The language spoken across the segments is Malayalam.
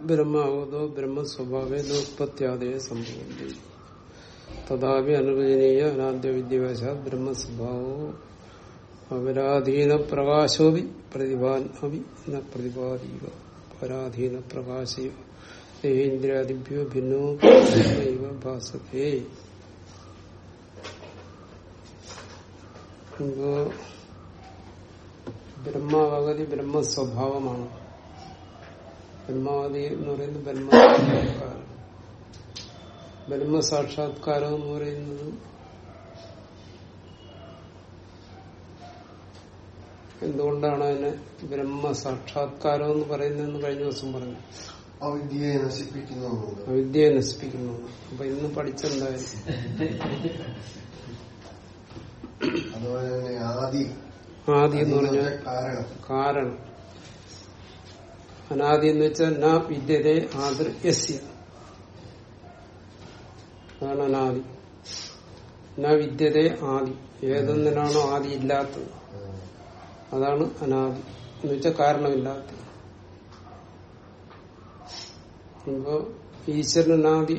ബ്രഹ്മാവതോ ബ്രഹ്മസ്വഭാവേ ഉത്പത്യാദയ സംഭവന്തി തഥാപി അനുവചനീയ അനാദ്യ വിദ്യാഭ്യാസ ബ്രഹ്മസ്വഭാവോ അപരാധീന പ്രകാശോപി പ്രതിഭാൻ അഭി ന പ്രതിപാദിക പരാധീന പ്രകാശയോ ദേഹേന്ദ്രാദിഭ്യോ ഭിന്നോ ഇവ ഭാസത്തെ ഇപ്പോ ബ്രഹ്മാവഗതി ബ്രഹ്മസ്വഭാവമാണ് ബ്രഹ്മാവതി എന്ന് പറയുന്നത് ബ്രഹ്മസാക്ഷാത്കാരം ബ്രഹ്മസാക്ഷാത്കാരം എന്ന് പറയുന്നത് എന്തുകൊണ്ടാണ് അതിനെ ബ്രഹ്മസാക്ഷാത്കാരം എന്ന് പറയുന്നതെന്ന് കഴിഞ്ഞ ദിവസം പറഞ്ഞു അവിദ്യയെ നശിപ്പിക്കുന്നുണ്ട് അവിദ്യയെ നശിപ്പിക്കുന്നു അപ്പൊ ഇന്ന് പഠിച്ചെന്തായാലും അതുപോലെ തന്നെ ആദി ആദി എന്ന് പറഞ്ഞാൽ കാരണം കാരണം അനാദി എന്ന് വെച്ചാൽ ന വിദ്യതേ ആദർ യസ്യ അതാണ് അനാദി ന വിദ്യതേ ആദി ഏതൊന്നിനാണോ ആദി ഇല്ലാത്തത് അതാണ് അനാദി എന്ന് വെച്ചാൽ കാരണമില്ലാത്തത് അപ്പോ ഈശ്വരനാദി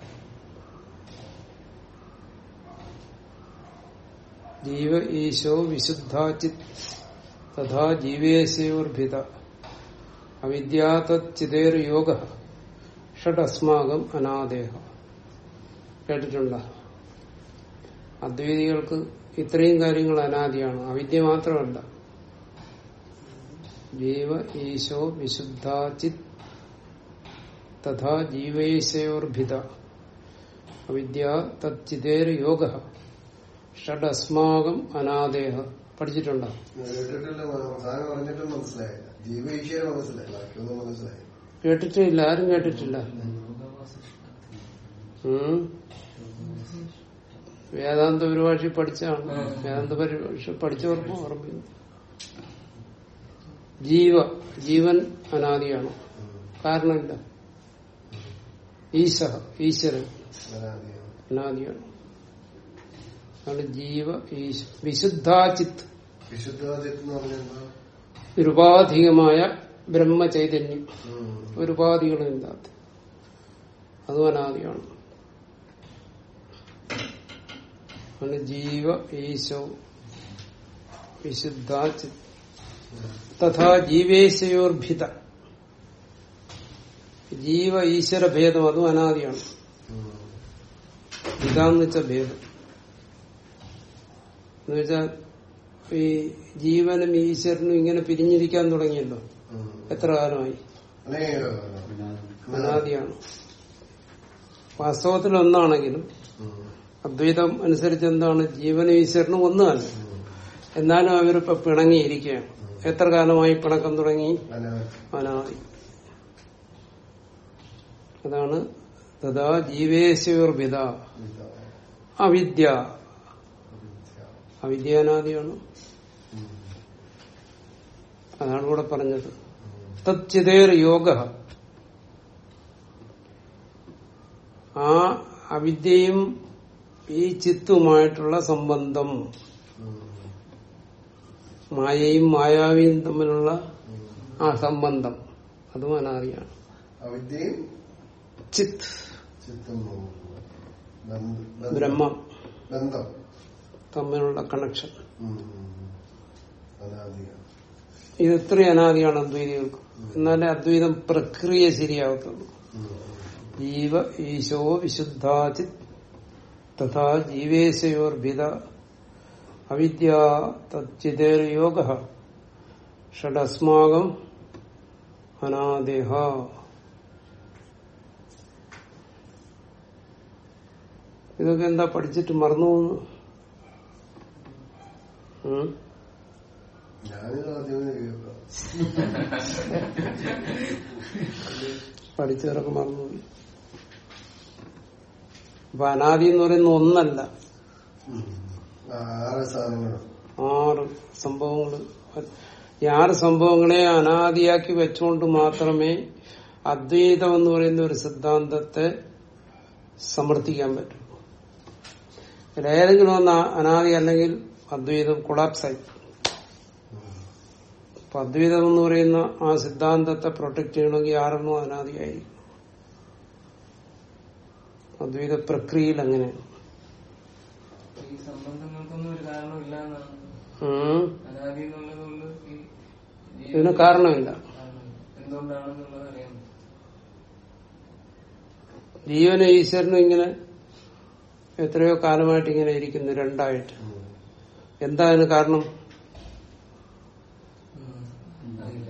ജീവ ഈശോ വിശുദ്ധാചിത് തഥാ ജീവേശയോർഭിത അവിദ്യാതച്ചിതേർ യോഗ ഷഡസ്മാകം അനാദേഹ കേട്ടിട്ടുണ്ട അദ്വൈതികൾക്ക് ഇത്രയും കാര്യങ്ങൾ അനാദിയാണ് അവിദ്യ മാത്രമല്ല ജീവ ഈശോ വിശുദ്ധാചിത് തഥാ ജീവേശയോർഭിത അവിദ്യ തച്ചിതേർ യോഗ ഷഡസ്മാകം അനാദേഹ പഠിച്ചിട്ടുണ്ടോ കേട്ടിട്ടില്ല അവസാനം പറഞ്ഞിട്ടും മനസ്സിലായില്ല ജീവ ഈശ്വര മനസ്സിലായി ബാക്കിയൊന്നും മനസ്സിലായി കേട്ടിട്ടില്ല ആരും കേട്ടിട്ടില്ല ഉം. വേദാന്ത പരിഭാഷ പഠിച്ചാണ് വേദാന്ത പരിഭാഷ പഠിച്ചവർക്ക് ഓർമ്മ ജീവ ജീവൻ അനാദിയാണ് കാരണമില്ല ഈശ ഈശ്വരൻ അനാദിയാണ്. അനാദിയാണ് അതാണ് ജീവ ഈശ വിശുദ്ധാചിത്ത് വിശുദ്ധാദിത്യം എന്ന് പറഞ്ഞാൽ എന്താ? നിരുപാധികമായ ബ്രഹ്മചൈതന്യം ഉം. ഒരുപാധികളും ഇല്ലാത്ത അതും അനാദിയാണ് ആണ് ജീവ ഈശോ വിശുദ്ധാചി തഥാ ജീവേശയോർഭിത ജീവ ഈശ്വര ഭേദം അതും അനാദിയാണ് ഉം. ഇതാന്ന് വെച്ച ഭേദം എന്ന് വെച്ചാൽ ഈ ജീവനും ഈശ്വരനും ഇങ്ങനെ പിരിഞ്ഞിരിക്കാൻ തുടങ്ങിയല്ലോ ഉം. എത്ര കാലമായി അനേക കാലം. അനാദിയാണ് വാസ്തവത്തിൽ ഒന്നാണെങ്കിലും ഉം. അദ്വൈതം അനുസരിച്ച് എന്താണ് ജീവനും ഈശ്വരനും ഒന്നുമല്ല ഉം. എന്നാലും അവരിപ്പോ പിണങ്ങിയിരിക്കുകയാണ് എത്ര കാലമായി പിണക്കം തുടങ്ങി അനാദി. അനാദി അതാണ് തഥാ ജീവേശ്വർഭിത വിദ്യ. അവിദ്യ വിദ്യ. അവിദ്യാനാദിയാണ് ഉം. അതാണ് ഇവിടെ പറഞ്ഞത് ഉം. തച്ചിതേർ യോഗ ആ അവിദ്യയും ഈ ചിത്തുമായിട്ടുള്ള സംബന്ധം ഉം. മായയും മായാവിയും തമ്മിലുള്ള ഉം. ആ സംബന്ധം അതും അനാദിയാണ് അവിദ്യയും ചിത്ത് ചിത്തും ബന്ധ- ബന്ധം. ബ്രഹ്മം ബന്ധം തമ്മിലുള്ള കണക്ഷൻ ഉം. അനാദിയാണ് ഇത് ഇത്രയും അനാദിയാണ് അദ്വൈതികൾക്ക് എന്നാലേ അദ്വൈതം പ്രക്രിയ ശരിയാകത്തുള്ളൂ ഉം. ജീവ ഈശോ വിശുദ്ധാചിത് തഥാ ജീവേശയോർഭിത അവിദ്യ തച്ചിതേർ യോഗ ഷഡസ്മാകം അനാദേഹ ഇതൊക്കെ എന്താ പഠിച്ചിട്ട് മറന്നു പോകുന്നു ഉം? ഞാനിത് ആദ്യമേ കേൾക്കാം പഠിച്ചവരൊക്കെ മറന്നുപോയി അപ്പൊ അനാദി എന്ന് പറയുന്ന ഒന്നല്ല ഉം. ആറ് സാധനങ്ങളും ആറ് സംഭവങ്ങൾ ഈ ആറ് സംഭവങ്ങളെ അനാദിയാക്കി വെച്ചുകൊണ്ട് മാത്രമേ അദ്വൈതം എന്ന് പറയുന്ന ഒരു സിദ്ധാന്തത്തെ സമർത്ഥിക്കാൻ പറ്റൂ ഇതിൽ ഏതെങ്കിലും ഒന്ന് അനാദി അല്ലെങ്കിൽ അദ്വൈതം കൊളാപ്സായി അപ്പൊ അദ്വൈതം എന്ന് പറയുന്ന ആ സിദ്ധാന്തത്തെ പ്രൊട്ടക്ട് ചെയ്യണമെങ്കിൽ ആറെണ്ണോ അനാദിയായിരിക്കും അദ്വൈത പ്രക്രിയയിൽ അങ്ങനെയാണ് ഈ സംബന്ധങ്ങൾക്കൊന്നും ഒരു കാരണമില്ല എന്നാണ് ഉം. അനാദി എന്നുള്ളത് കൊണ്ട് ഈ ഇതിന് കാരണമില്ല കാരണം എന്തുകൊണ്ടാണെന്നുള്ളത് അറിയാൻ പറ്റും. ജീവനും ഈശ്വരനും ഇങ്ങനെ എത്രയോ കാലമായിട്ട് ഇങ്ങനെ ഇരിക്കുന്നു രണ്ടായിട്ട് എന്താ അതിന് കാരണം അറിയില്ല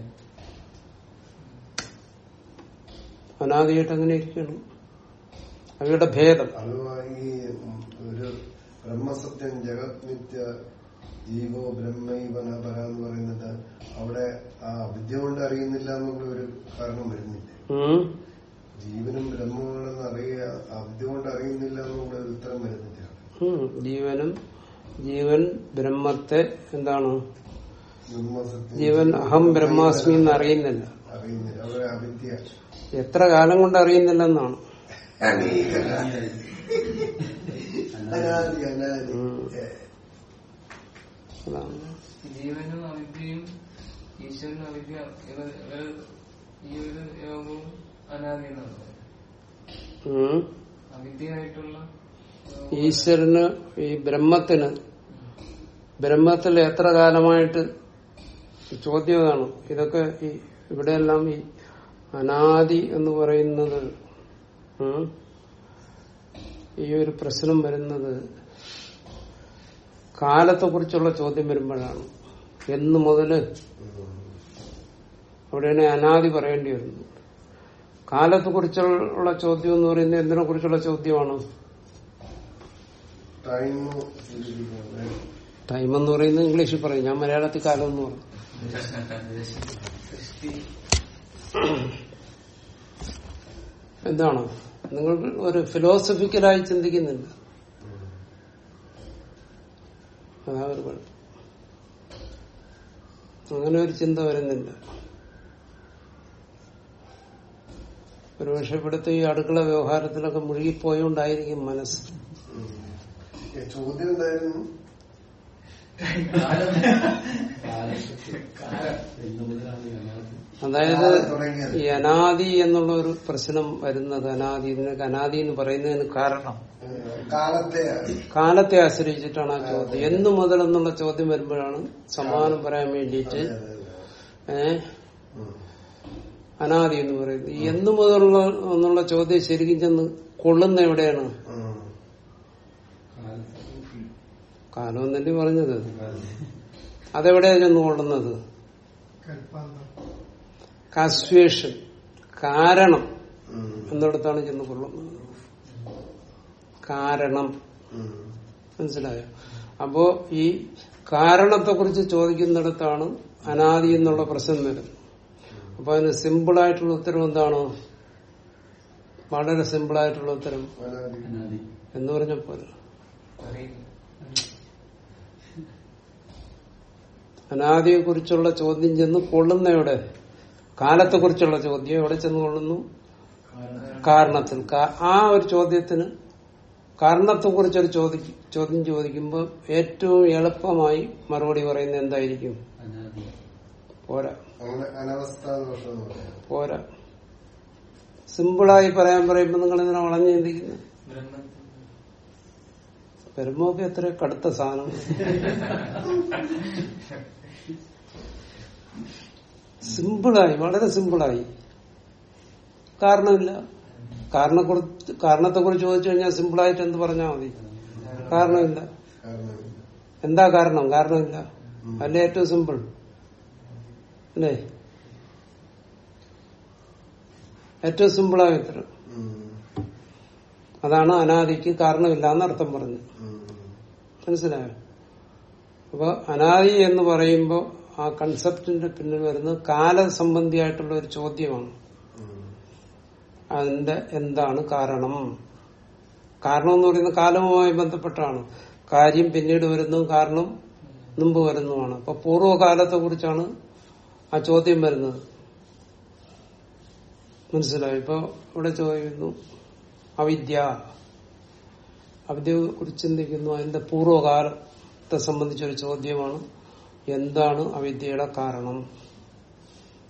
അനാദിയായിട്ട് അങ്ങനെ ഇരിക്കണം അവയുടെ ഭേദം അതുമായി ഒരു ബ്രഹ്മസത്യം ജഗത് നിത്യ ജീവോ ബ്രഹ്മൈവന പര എന്ന് പറയുന്നത് അവിടെ ആ അവിദ്യ കൊണ്ട് അറിയുന്നില്ല എന്നുള്ള ഒരു കാരണം വരുന്നില്ല ഉം. ജീവനും ബ്രഹ്മമാണെന്ന് അറിയ അവിദ്യ കൊണ്ട് അറിയുന്നില്ല എന്നുള്ള ഒരു ഉത്തരം വരുന്നില്ല ഉം. ജീവനും ജീവൻ ബ്രഹ്മത്തെ എന്താണ് ബ്രഹ്മസത്യം ജീവൻ അഹം ബ്രഹ്മാസ്മി എന്ന് അറിയുന്നില്ല അറിയുന്നില്ല അവിടെ അവിദ്യ എത്ര കാലം കൊണ്ട് അറിയുന്നില്ലെന്നാണ് അനാദി അനാദി ഉം. ഏ, അതാണ് ജീവനും അവിദ്യയും ഈശ്വരനും അവിദ്യ ഇവ- ഇവര് ഈ ഒരു യോഗവും അനാദി എന്നാണ് പറയുന്നത്. ഉം. അവിദ്യയായിട്ടുള്ള യോഗവും ഈശ്വരന് ഈ ബ്രഹ്മത്തിന് ബ്രഹ്മത്തിൽ എത്ര കാലമായിട്ട് ഈ ചോദ്യം അതാണ് ഇതൊക്കെ ഈ ഇവിടെയെല്ലാം ഈ അനാദി എന്ന് പറയുന്നത് ഉം, ഈ ഒരു പ്രശ്നം വരുന്നത് കാലത്തെ കുറിച്ചുള്ള ചോദ്യം വരുമ്പോഴാണ് എന്ന് മുതല് ഉം. അവിടെയാണ് അനാദി പറയേണ്ടി വരുന്നത് കാലത്തെ കുറിച്ചുള്ള ചോദ്യം എന്ന് പറയുന്നത് എന്തിനെ കുറിച്ചുള്ള ചോദ്യമാണ് ടൈം സൂചിപ്പിക്കുന്നത് ടൈം എന്ന് പറയുന്നത് ഇംഗ്ലീഷിൽ പറയും ഞാൻ മലയാളത്തിൽ കാലം എന്ന് പറയും സൃഷ്ടി എന്താണ് നിങ്ങൾ ഒരു ഫിലോസഫിക്കലായി ചിന്തിക്കുന്നില്ല അതാ ഒരു കുഴപ്പം അങ്ങനെ ഒരു ചിന്ത വരുന്നില്ല ഒരുപക്ഷെ ഇവിടുത്തെ ഈ അടുക്കള വ്യവഹാരത്തിലൊക്കെ മുഴുകിപ്പോയോണ്ടായിരിക്കും മനസ്സ് ഉം. ഏ, ചോദ്യം എന്തായിരുന്നു അതായത് കാലം തുടങ്ങിയത് ഈ അനാദി എന്നുള്ള ഒരു പ്രശ്നം വരുന്നത് അനാദി ഇതിനൊക്കെ അനാദി എന്ന് പറയുന്നതിന് കാരണം ഏ, കാലത്തെ കാലത്തെ ആശ്രയിച്ചിട്ടാണ് ആ ചോദ്യം എന്നു മുതൽ എന്നുള്ള ചോദ്യം വരുമ്പോഴാണ് സമാധാനം പറയാൻ വേണ്ടിയിട്ട് അതെ, അതെ, അതെ. ഏഹ് ഉം. അനാദി എന്ന് പറയുന്നത് ഈ എന്നു മുതലുള്ള എന്നുള്ള ചോദ്യം ശരിക്കും ചെന്ന് കൊള്ളുന്ന എവിടെയാണ് ഉം. കാലം എന്നല്ലേ പറഞ്ഞത് അതെവിടെയാണ് ചെന്ന് കൊള്ളുന്നത് കാസ്വേഷൻ കാരണം ഉം. എന്നിടത്താണ് ചെന്ന് കൊള്ളുന്നത് കാരണം ഉം. മനസ്സിലായോ അപ്പോ ഈ കാരണത്തെക്കുറിച്ച് ചോദിക്കുന്നിടത്താണ് അനാദി എന്നുള്ള പ്രശ്നം വരുന്നത് അപ്പൊ അതിന് സിമ്പിൾ ആയിട്ടുള്ള ഉത്തരം എന്താണ് വളരെ സിമ്പിൾ ആയിട്ടുള്ള ഉത്തരം അനാദി. എന്ന് പറഞ്ഞപ്പോൾ അറിയില്ല അനാദിയെ കുറിച്ചുള്ള ചോദ്യം ചെന്ന് കൊള്ളുന്ന എവിടെ കാലത്തെ കുറിച്ചുള്ള ചോദ്യം എവിടെ ചെന്ന് കൊള്ളുന്നു കാരണത്തിൽ കാ- ആ ഒരു ചോദ്യത്തിന് കാരണത്തെ കുറിച്ചൊരു ചോദി ചോദ്യം ചോദിക്കുമ്പോൾ ഏറ്റവും എളുപ്പമായി മറുപടി പറയുന്നത് എന്തായിരിക്കും പോരാ അങ്ങനെ അനവസ്ഥാദോഷം എന്ന് പറയാം പോരാ സിമ്പിളായി പറയാൻ പറയുമ്പോൾ നിങ്ങൾ ഇതിനെ വളഞ്ഞു ചിന്തിക്കുന്നു ബ്രഹ്മത്തിൽ പെരുമൊക്കെ എത്ര കടുത്ത സാധനം സിമ്പിളായി വളരെ സിമ്പിളായി കാരണമില്ല കാരണ കാരണത്തെ കുറിച്ച് ചോദിച്ചു കഴിഞ്ഞാൽ സിമ്പിളായിട്ട് എന്ത് പറഞ്ഞാൽ മതി കാരണമില്ല കാരണം എന്താ കാരണം കാരണമില്ല അല്ലേ ഏറ്റവും സിമ്പിൾ അല്ലേ ഏറ്റവും സിമ്പിളായ ഉത്തരം ഉം. അതാണ് അനാദിക്ക് കാരണമില്ല എന്ന് അർത്ഥം പറഞ്ഞു ഉം. മനസ്സിലായോ അപ്പൊ അനാദി എന്ന് പറയുമ്പോൾ ആ കൺസെപ്റ്റിന്റെ പിന്നിൽ വരുന്നത് കാലസംബന്ധിയായിട്ടുള്ള ഒരു ചോദ്യമാണ് ഉം. അതിന്റെ എന്താണ് കാരണം കാരണം എന്ന് പറയുന്നത് കാലവുമായി ബന്ധപ്പെട്ടാണ് കാര്യം പിന്നീട് വരുന്നു കാരണം മുമ്പ് വരുന്നതുമാണ് അപ്പൊ പൂർവ്വകാലത്തെ കുറിച്ചാണ് ആ ചോദ്യം വരുന്നത് മനസ്സിലായി ഇപ്പൊ ഇവിടെ ചോദിക്കുന്നു അവിദ്യ അവിദ്യയെ കുറിച്ച് ചിന്തിക്കുന്നു അതിന്റെ പൂർവ്വകാലത്തെ സംബന്ധിച്ചൊരു ചോദ്യമാണ് എന്താണ് അവിദ്യയുടെ കാരണം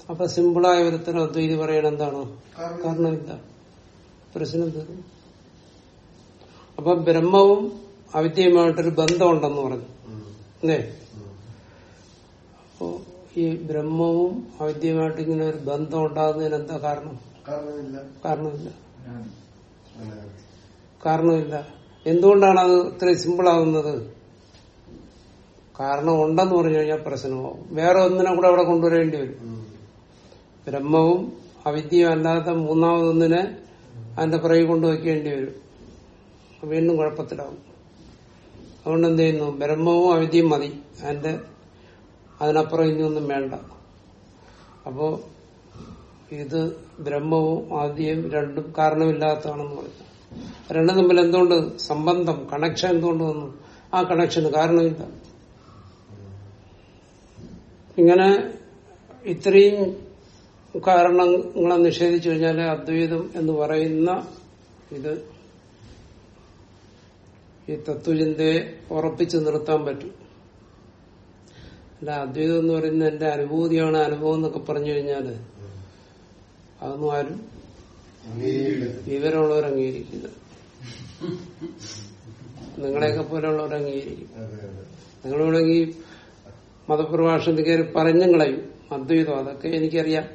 അപ്പൊ സിമ്പിളായ ഒരുത്തരം അദ്വൈതി പറയണ എന്താണ് കാരണം കാരണമില്ല പ്രശ്നം തീർന്നു അപ്പൊ ബ്രഹ്മവും അവിദ്യയുമായിട്ടൊരു ബന്ധമുണ്ടെന്ന് പറഞ്ഞു ഉം. അല്ലേ ഉം. അപ്പോ ഈ ബ്രഹ്മവും അവിദ്യയുമായിട്ട് ഇങ്ങനെ ഒരു ബന്ധം ഉണ്ടാകുന്നതിന് എന്താ കാരണം കാരണമില്ല കാരണമില്ല അങ്ങനെ. കാരണമില്ല എന്തുകൊണ്ടാണ് അത് ഇത്രയും സിമ്പിൾ ആകുന്നത് കാരണം ഉണ്ടെന്ന് പറഞ്ഞു കഴിഞ്ഞാൽ പ്രശ്നമാവും വേറെ ഒന്നിനെ കൂടെ അവിടെ കൊണ്ടുവരേണ്ടി വരും ഉം. ബ്രഹ്മവും അവിദ്യയും അല്ലാത്ത മൂന്നാമതൊന്നിനെ അതിന്റെ പിറകെ കൊണ്ടുവയ്ക്കേണ്ടി വരും അപ്പൊ വീണ്ടും കുഴപ്പത്തിലാവും അതുകൊണ്ട് എന്ത് ചെയ്യുന്നു ബ്രഹ്മവും അവിദ്യയും മതി അതിന്റെ അതിനപ്പുറം ഇനിയൊന്നും വേണ്ട അപ്പോ ഇത് ബ്രഹ്മവും ആദ്യം രണ്ടും കാരണമില്ലാത്തതാണെന്ന് പറഞ്ഞു രണ്ടും തമ്മിൽ എന്തുകൊണ്ട് സംബന്ധം കണക്ഷൻ എന്തുകൊണ്ട് വന്നു ആ കണക്ഷന് കാരണമില്ല ഇങ്ങനെ ഇത്രയും കാരണങ്ങളെ നിഷേധിച്ചു കഴിഞ്ഞാൽ അദ്വൈതം എന്ന് പറയുന്ന ഇത് ഈ തത്വചിന്തയെ ഉറപ്പിച്ചു നിർത്താൻ പറ്റും അല്ല അദ്വൈതം എന്ന് പറയുന്നത് എന്റെ അനുഭൂതിയാണ് അനുഭവം എന്നൊക്കെ പറഞ്ഞു കഴിഞ്ഞാല് അതൊന്നും ആരും അംഗീകരിക്കരുത്. വിവരമുള്ളവർ അംഗീകരിക്കില്ല നിങ്ങളെയൊക്കെ പോലെയുള്ളവർ അംഗീകരിക്കും അതെ അതെ നിങ്ങൾ വേണമെങ്കിൽ മതപ്രഭാഷണത്തിൽ കയറി പറഞ്ഞും കളയും അദ്വൈതം അതൊക്കെ എനിക്കറിയാം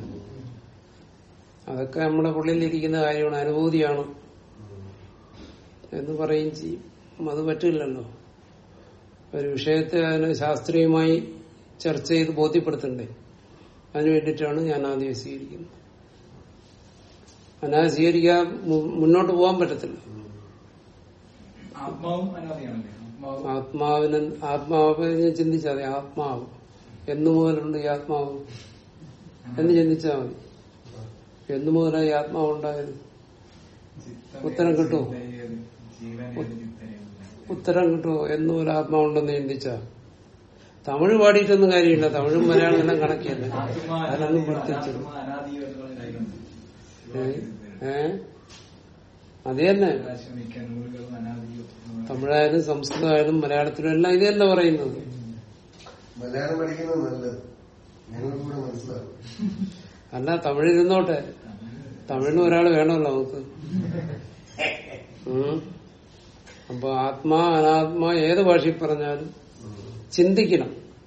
അതൊക്കെ നമ്മുടെ ഉള്ളിലിരിക്കുന്ന കാര്യമാണ് അനുഭൂതിയാണ് എന്ന് പറയുകയും ചെയ്യും അത് പറ്റില്ലല്ലോ ഒരു വിഷയത്തെ അതിന് ശാസ്ത്രീയമായി ചർച്ച ചെയ്ത് ബോധ്യപ്പെടുത്തണ്ടേ അതിനു വേണ്ടിയിട്ടാണ് ഞാൻ ആദ്യം സ്വീകരിക്കുന്നത് അനാ സ്വീകരിക്കാൻ മു- മുന്നോട്ട് പോകാൻ പറ്റത്തില്ല ആത്മാവും അനാദിയാണല്ലേ ആത്മാവ് ആത്മാവിന് ആത്മാവിനെ ചിന്തിച്ചാൽ മതി ആത്മാവ് എന്നു മുതലുണ്ട് ഈ ആത്മാവ് എന്ന് ചിന്തിച്ചാൽ മതി എന്നു മുതലാണ് ഈ ആത്മാവ് ഉണ്ടായത് ചിത്തമേ ഉത്തരം കിട്ടുമോ? ചിന്തയേത് ജീവനേത് ചിത്തനേത് ഉത്തരം കിട്ടുമോ എന്നു മുതൽ ആത്മാവുണ്ടെന്ന് ചിന്തിച്ചാ തമിഴ് പാടിയിട്ടൊന്നും കാര്യമില്ല തമിഴും മലയാളം എല്ലാം കണക്കിയല്ലേ ആത്മാ അതിനൊന്നും അനാദിയോ പ്രത്യേകിച്ച് ആത്മാ അനാദിയോ എന്നുള്ള കാര്യമുണ്ട് ഏ അത് തന്നെ മിക്ക നൂലുകളും അനാദിയോ എന്നുള്ള തമിഴായാലും സംസ്കൃതമായാലും മലയാളത്തിലും എല്ലാം ഇത് തന്നെ പറയുന്നത് മലയാളം പഠിക്കുന്നത് നല്ലത് ഞങ്ങൾക്ക് കൂടെ മനസ്സിലാവും അല്ല തമിഴിരുന്നോട്ടെ തമിഴിന് ഒരാൾ വേണമല്ലോ നമുക്ക് ഉം. അപ്പൊ ആത്മാ അനാത്മാ ഏത് ഭാഷയിൽ പറഞ്ഞാലും ചിന്തിക്കണം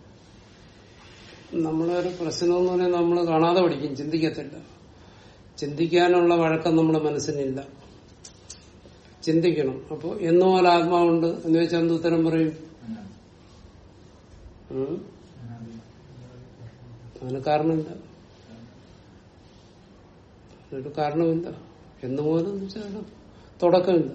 നമ്മളൊരു പ്രശ്നം എന്ന് പറഞ്ഞാൽ നമ്മൾ കാണാതെ പഠിക്കും ചിന്തിക്കത്തില്ല ചിന്തിക്കാനുള്ള വഴക്കം നമ്മുടെ മനസ്സിനില്ല ചിന്തിക്കണം അപ്പൊ എന്നുപോലെ ആത്മാവുണ്ട് എന്ന് വെച്ചാൽ എന്ത് ഉത്തരം പറയും അനാദി. ഉം. അനാദി. അതിന് കാരണമില്ല അതിനൊരു കാരണമില്ല എന്ന് മുതലെന്ന് വെച്ചാൽ തുടക്കമില്ല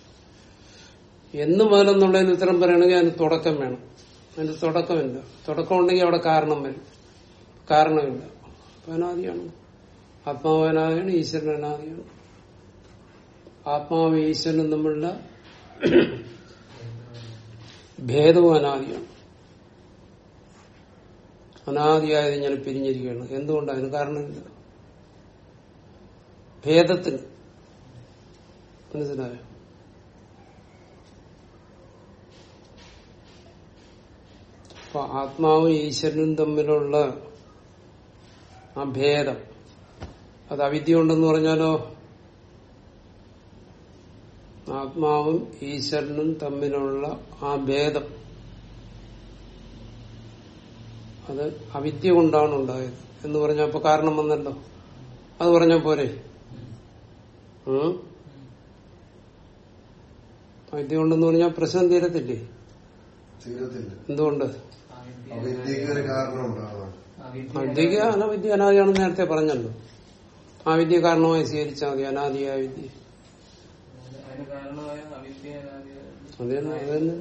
എന്ന് മുതലെന്നുള്ളതിന് ഉത്തരം പറയണമെങ്കിൽ അതിന് തുടക്കം വേണം അതിന് തുടക്കമില്ല തുടക്കം ഉണ്ടെങ്കിൽ അവിടെ കാരണം വരും കാരണമില്ല അപ്പൊ അനാദിയാണ് ആത്മാവ് അനാദിയാണ് ഈശ്വരൻ അനാദിയാണ് ആത്മാവ് ഈശ്വരനും തമ്മിലുള്ള ഭേദവും അനാദിയാണ് അനാദിയായത് ഇങ്ങനെ പിരിഞ്ഞിരിക്കുകയാണ് എന്തുകൊണ്ട് അതിന് കാരണമില്ല ഭേദത്തിന് മനസ്സിലായോ അപ്പൊ ആത്മാവും ഈശ്വരനും തമ്മിലുള്ള ആ ഭേദം അത് അവിദ്യ ഉണ്ടെന്ന് പറഞ്ഞാലോ ആത്മാവും ഈശ്വരനും തമ്മിലുള്ള ആ ഭേദം അത് അവിദ്യ കൊണ്ടാണ് ഉണ്ടായത് എന്ന് പറഞ്ഞ അപ്പൊ കാരണം വന്നല്ലോ അത് പറഞ്ഞ പോരെ ഉം? അവിദ്യ കൊണ്ടെന്ന് പറഞ്ഞാൽ പ്രശ്നം തീരത്തില്ലേ തീരത്തില്ല എന്തുകൊണ്ട് അവിദ്യക്ക് ഒരു കാരണം ഉണ്ടാവണം അവിദ്യക്ക് അനവിദ്യ അനാദിയാണെന്ന് നേരത്തെ പറഞ്ഞല്ലോ ആ വിദ്യ കാരണമായി സ്വീകരിച്ചാൽ മതി അനാദിയായ വിദ്യ അതിന് കാരണമായ അവിദ്യ അനാദി അത് തന്നെ അത് തന്നെ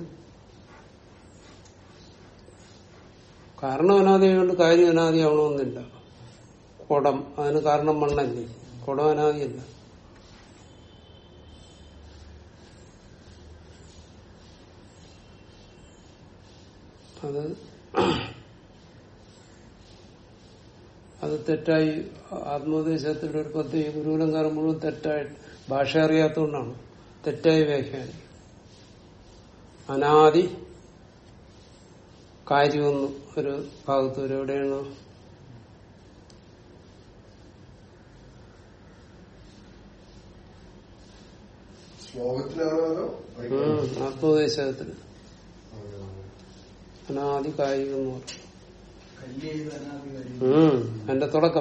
കാരണം അനാദിയായതുകൊണ്ട് കാര്യം അനാദിയാവണമെന്നില്ല കുടം അതിന് കാരണം മണ്ണല്ലേ കുടം അനാദിയല്ല അത് അത് തെറ്റായി ആത്മോപദേശത്തിന്റെ ഒരു പദ്ധതി ഗുരുകുലങ്കാരം മുഴുവൻ തെറ്റായി ഭാഷ അറിയാത്തതുകൊണ്ടാണ് തെറ്റായി വ്യാഖ്യാനം അനാദി കാര്യമൊന്നും ഒരു ഭാഗത്ത് വരും എവിടെയാണ് ശ്ലോകത്തിലാണോ അതോ ഉം, ആത്മോപദേശത്തിന് അനാദി കായികം എന്ന് പറയും കല്ല് ചെയ്ത് അനാധികാരി ഉം, അതിന്റെ തുടക്കം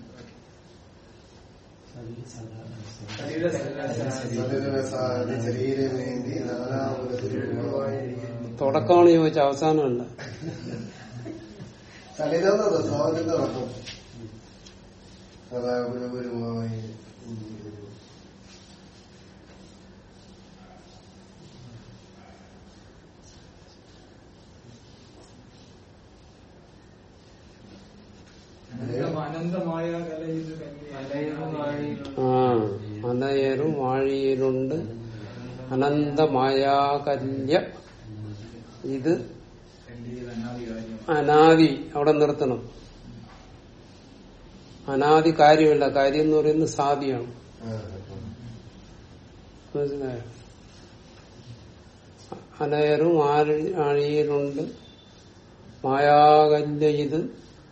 സലിലരസാദി ശരീരമേന്തി നാനാമൂലത്തിലുമായി തുടക്കമാണ് ചോദിച്ച അവസാനമല്ല സലിലെന്നത് ശ്ലോകത്തിന്റെ അർത്ഥം അതാ ഒരു ഗുരുവായി അനന്തം- അനന്തമായ കല ചെയ്ത് കല്ല് മലയും വാഴിയിലും ആ അനയരും വാഴിയിലുണ്ട് അനന്തമായാകല്യ ഇത് കല്ല് ചെയ്ത് അനാധികാരി അനാദി അവിടെ നിർത്തണം അനാദി കാര്യമില്ല കാര്യം എന്ന് പറയുന്നത് സാദിയാണ് മനസ്സിലായോ അനയറും ആഴി- ആഴിയിലുണ്ട് മായാകല്യ ഇത്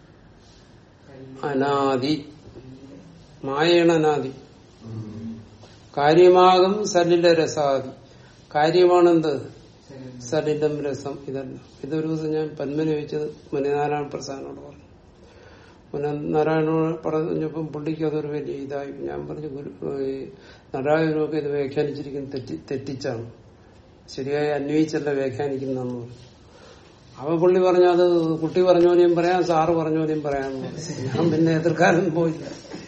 അനാദി മായയാണ് അനാദി കാര്യമാകും സലില രസാദി കാര്യമാണെന്ത് സലിലം രസം ഇതല്ല ഇതൊരു ദിവസം ഞാൻ പന്മന ചോദിച്ചത് മുനിനാരായണ പ്രസാദിനോട് പറഞ്ഞു മുനിനാരായണനോട് പറഞ്ഞപ്പം പുള്ളിക്ക് അതൊരു വലിയ ഇതായി ഞാൻ പറഞ്ഞു ഗുരു ഈ നാരായണനൊക്കെ ഇത് വ്യാഖ്യാനിച്ചിരിക്കുന്നത് തെറ്റി തെറ്റിച്ചാണ് ശരിയായി അന്വയിച്ചല്ല വ്യാഖ്യാനിക്കുന്നതെന്ന് പറഞ്ഞു അപ്പൊ പുള്ളി പറഞ്ഞു അത് കുട്ടി പറഞ്ഞ പോലെയും പറയാം സാറ് പറഞ്ഞ പോലെയും പറയാമെന്ന് പറഞ്ഞു ഞാൻ പിന്നെ എതിർക്കാനൊന്നും പോയില്ല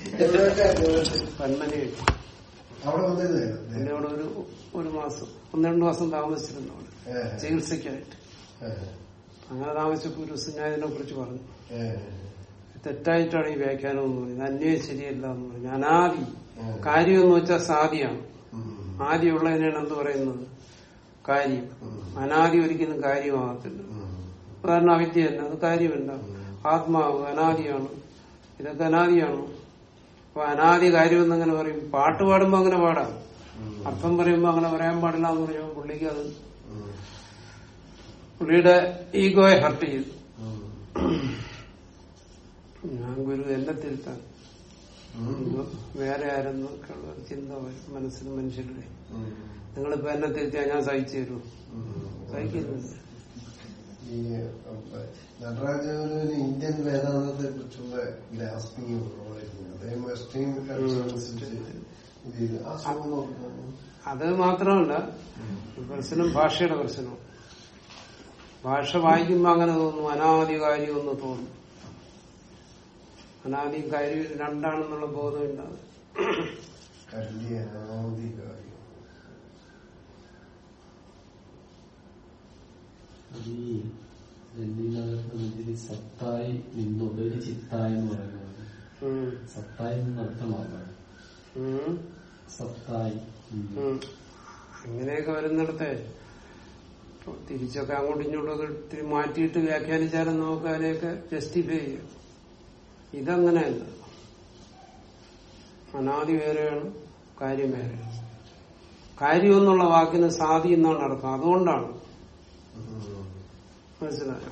പന്മന അവിടെ വന്നിരുന്നേ എന്റെ അവിടെ ഒരു ഒരു മാസം ഒന്ന് രണ്ട് മാസം താമസിച്ചിരുന്നു അവിടെ ചികിത്സയ്ക്കായിട്ട് അങ്ങനെ താമസിച്ചപ്പോ ഒരു ദിവസം ഞാൻ ഇതിനെ കുറിച്ച് പറഞ്ഞു തെറ്റായിട്ടാണ് ഈ വ്യാഖ്യാനം എന്ന് പറയുന്നത് അന്വയം ശരിയല്ല എന്ന് പറഞ്ഞു അനാദി കാര്യം എന്ന് വെച്ചാൽ സാദിയാണ് ആദിയുള്ളതിനാണ് എന്ത് പറയുന്നത് കാര്യം അനാദി ഒരിക്കലും കാര്യമാകത്തില്ല ഉദാഹരണം അവിദ്യ തന്നെ അത് കാര്യമല്ല ആത്മാവ് അനാദിയാണ് ഇതൊക്കെ അനാദിയാണ് അപ്പൊ അനാദി കാര്യം എന്നങ്ങനെ പറയും പാട്ട് പാടുമ്പോ അങ്ങനെ പാടാം അർത്ഥം പറയുമ്പോ അങ്ങനെ പറയാൻ പാടില്ല എന്ന് പറയുമ്പോൾ പുള്ളിക്ക് അത് പുള്ളിയുടെ ഈഗോയെ ഹർട്ട് ചെയ്തു ഞാൻ ഗുരു എന്നെ തിരുത്താൻ വേറെ ആരെന്നൊക്കെ ഉള്ള ഒരു ചിന്ത വരും മനസ്സിൽ മനുഷ്യരുടെ നിങ്ങളിപ്പോ എന്നെ തിരുത്തിയാൽ ഞാൻ സഹിച്ചു തരൂ സഹിക്കുന്നില്ല ഈ നടരാജന് ഇന്ത്യൻ വേദാന്തത്തെ കുറിച്ചുള്ള ഗ്രാസ്പിംഗ് ഉള്ളതായിരുന്നു അദ്ദേഹം വെസ്റ്റേൺ കൾച്ചർ അനുസരിച്ച് ഇത് ചെയ്തു. ആ ശ്രമം നോക്കുന്നു അത് മാത്രമല്ല ഈ പ്രശ്നം ഭാഷയുടെ പ്രശ്നം ഭാഷ വായിക്കുമ്പോ അങ്ങനെ തോന്നും അനാദി കാര്യം എന്ന് തോന്നും അനാദി കാര്യം രണ്ടാണെന്നുള്ള ബോധമില്ല കല്യ അനാദികാരി ഈ ജന്മിനകത്ത് ഇതിൽ സത്തായി നിന്നുപരി ചിത്തായി എന്ന് പറയുന്നത് ഉം. സത്തായി നിന്ന് അർത്ഥമാകാം ഉം. സത്തായി ഉം. ഉം. അങ്ങനെയൊക്കെ വരുന്നിടത്തെ ഇപ്പൊ തിരിച്ചൊക്കെ അങ്ങോട്ടും ഇങ്ങോട്ടൊക്കെ ഇത്തിരി മാറ്റിയിട്ട് വ്യാഖ്യാനിച്ചാലും നമുക്ക് അതിനെയൊക്കെ ജസ്റ്റിഫൈ ചെയ്യാം ഇതങ്ങനെയല്ല അനാദി വേറെയാണ് കാര്യം വേറെയാണ് കാര്യം എന്നുള്ള വാക്കിന് സാധി എന്നാണ് അർത്ഥം അതുകൊണ്ടാണ് മനസ്സിലായോ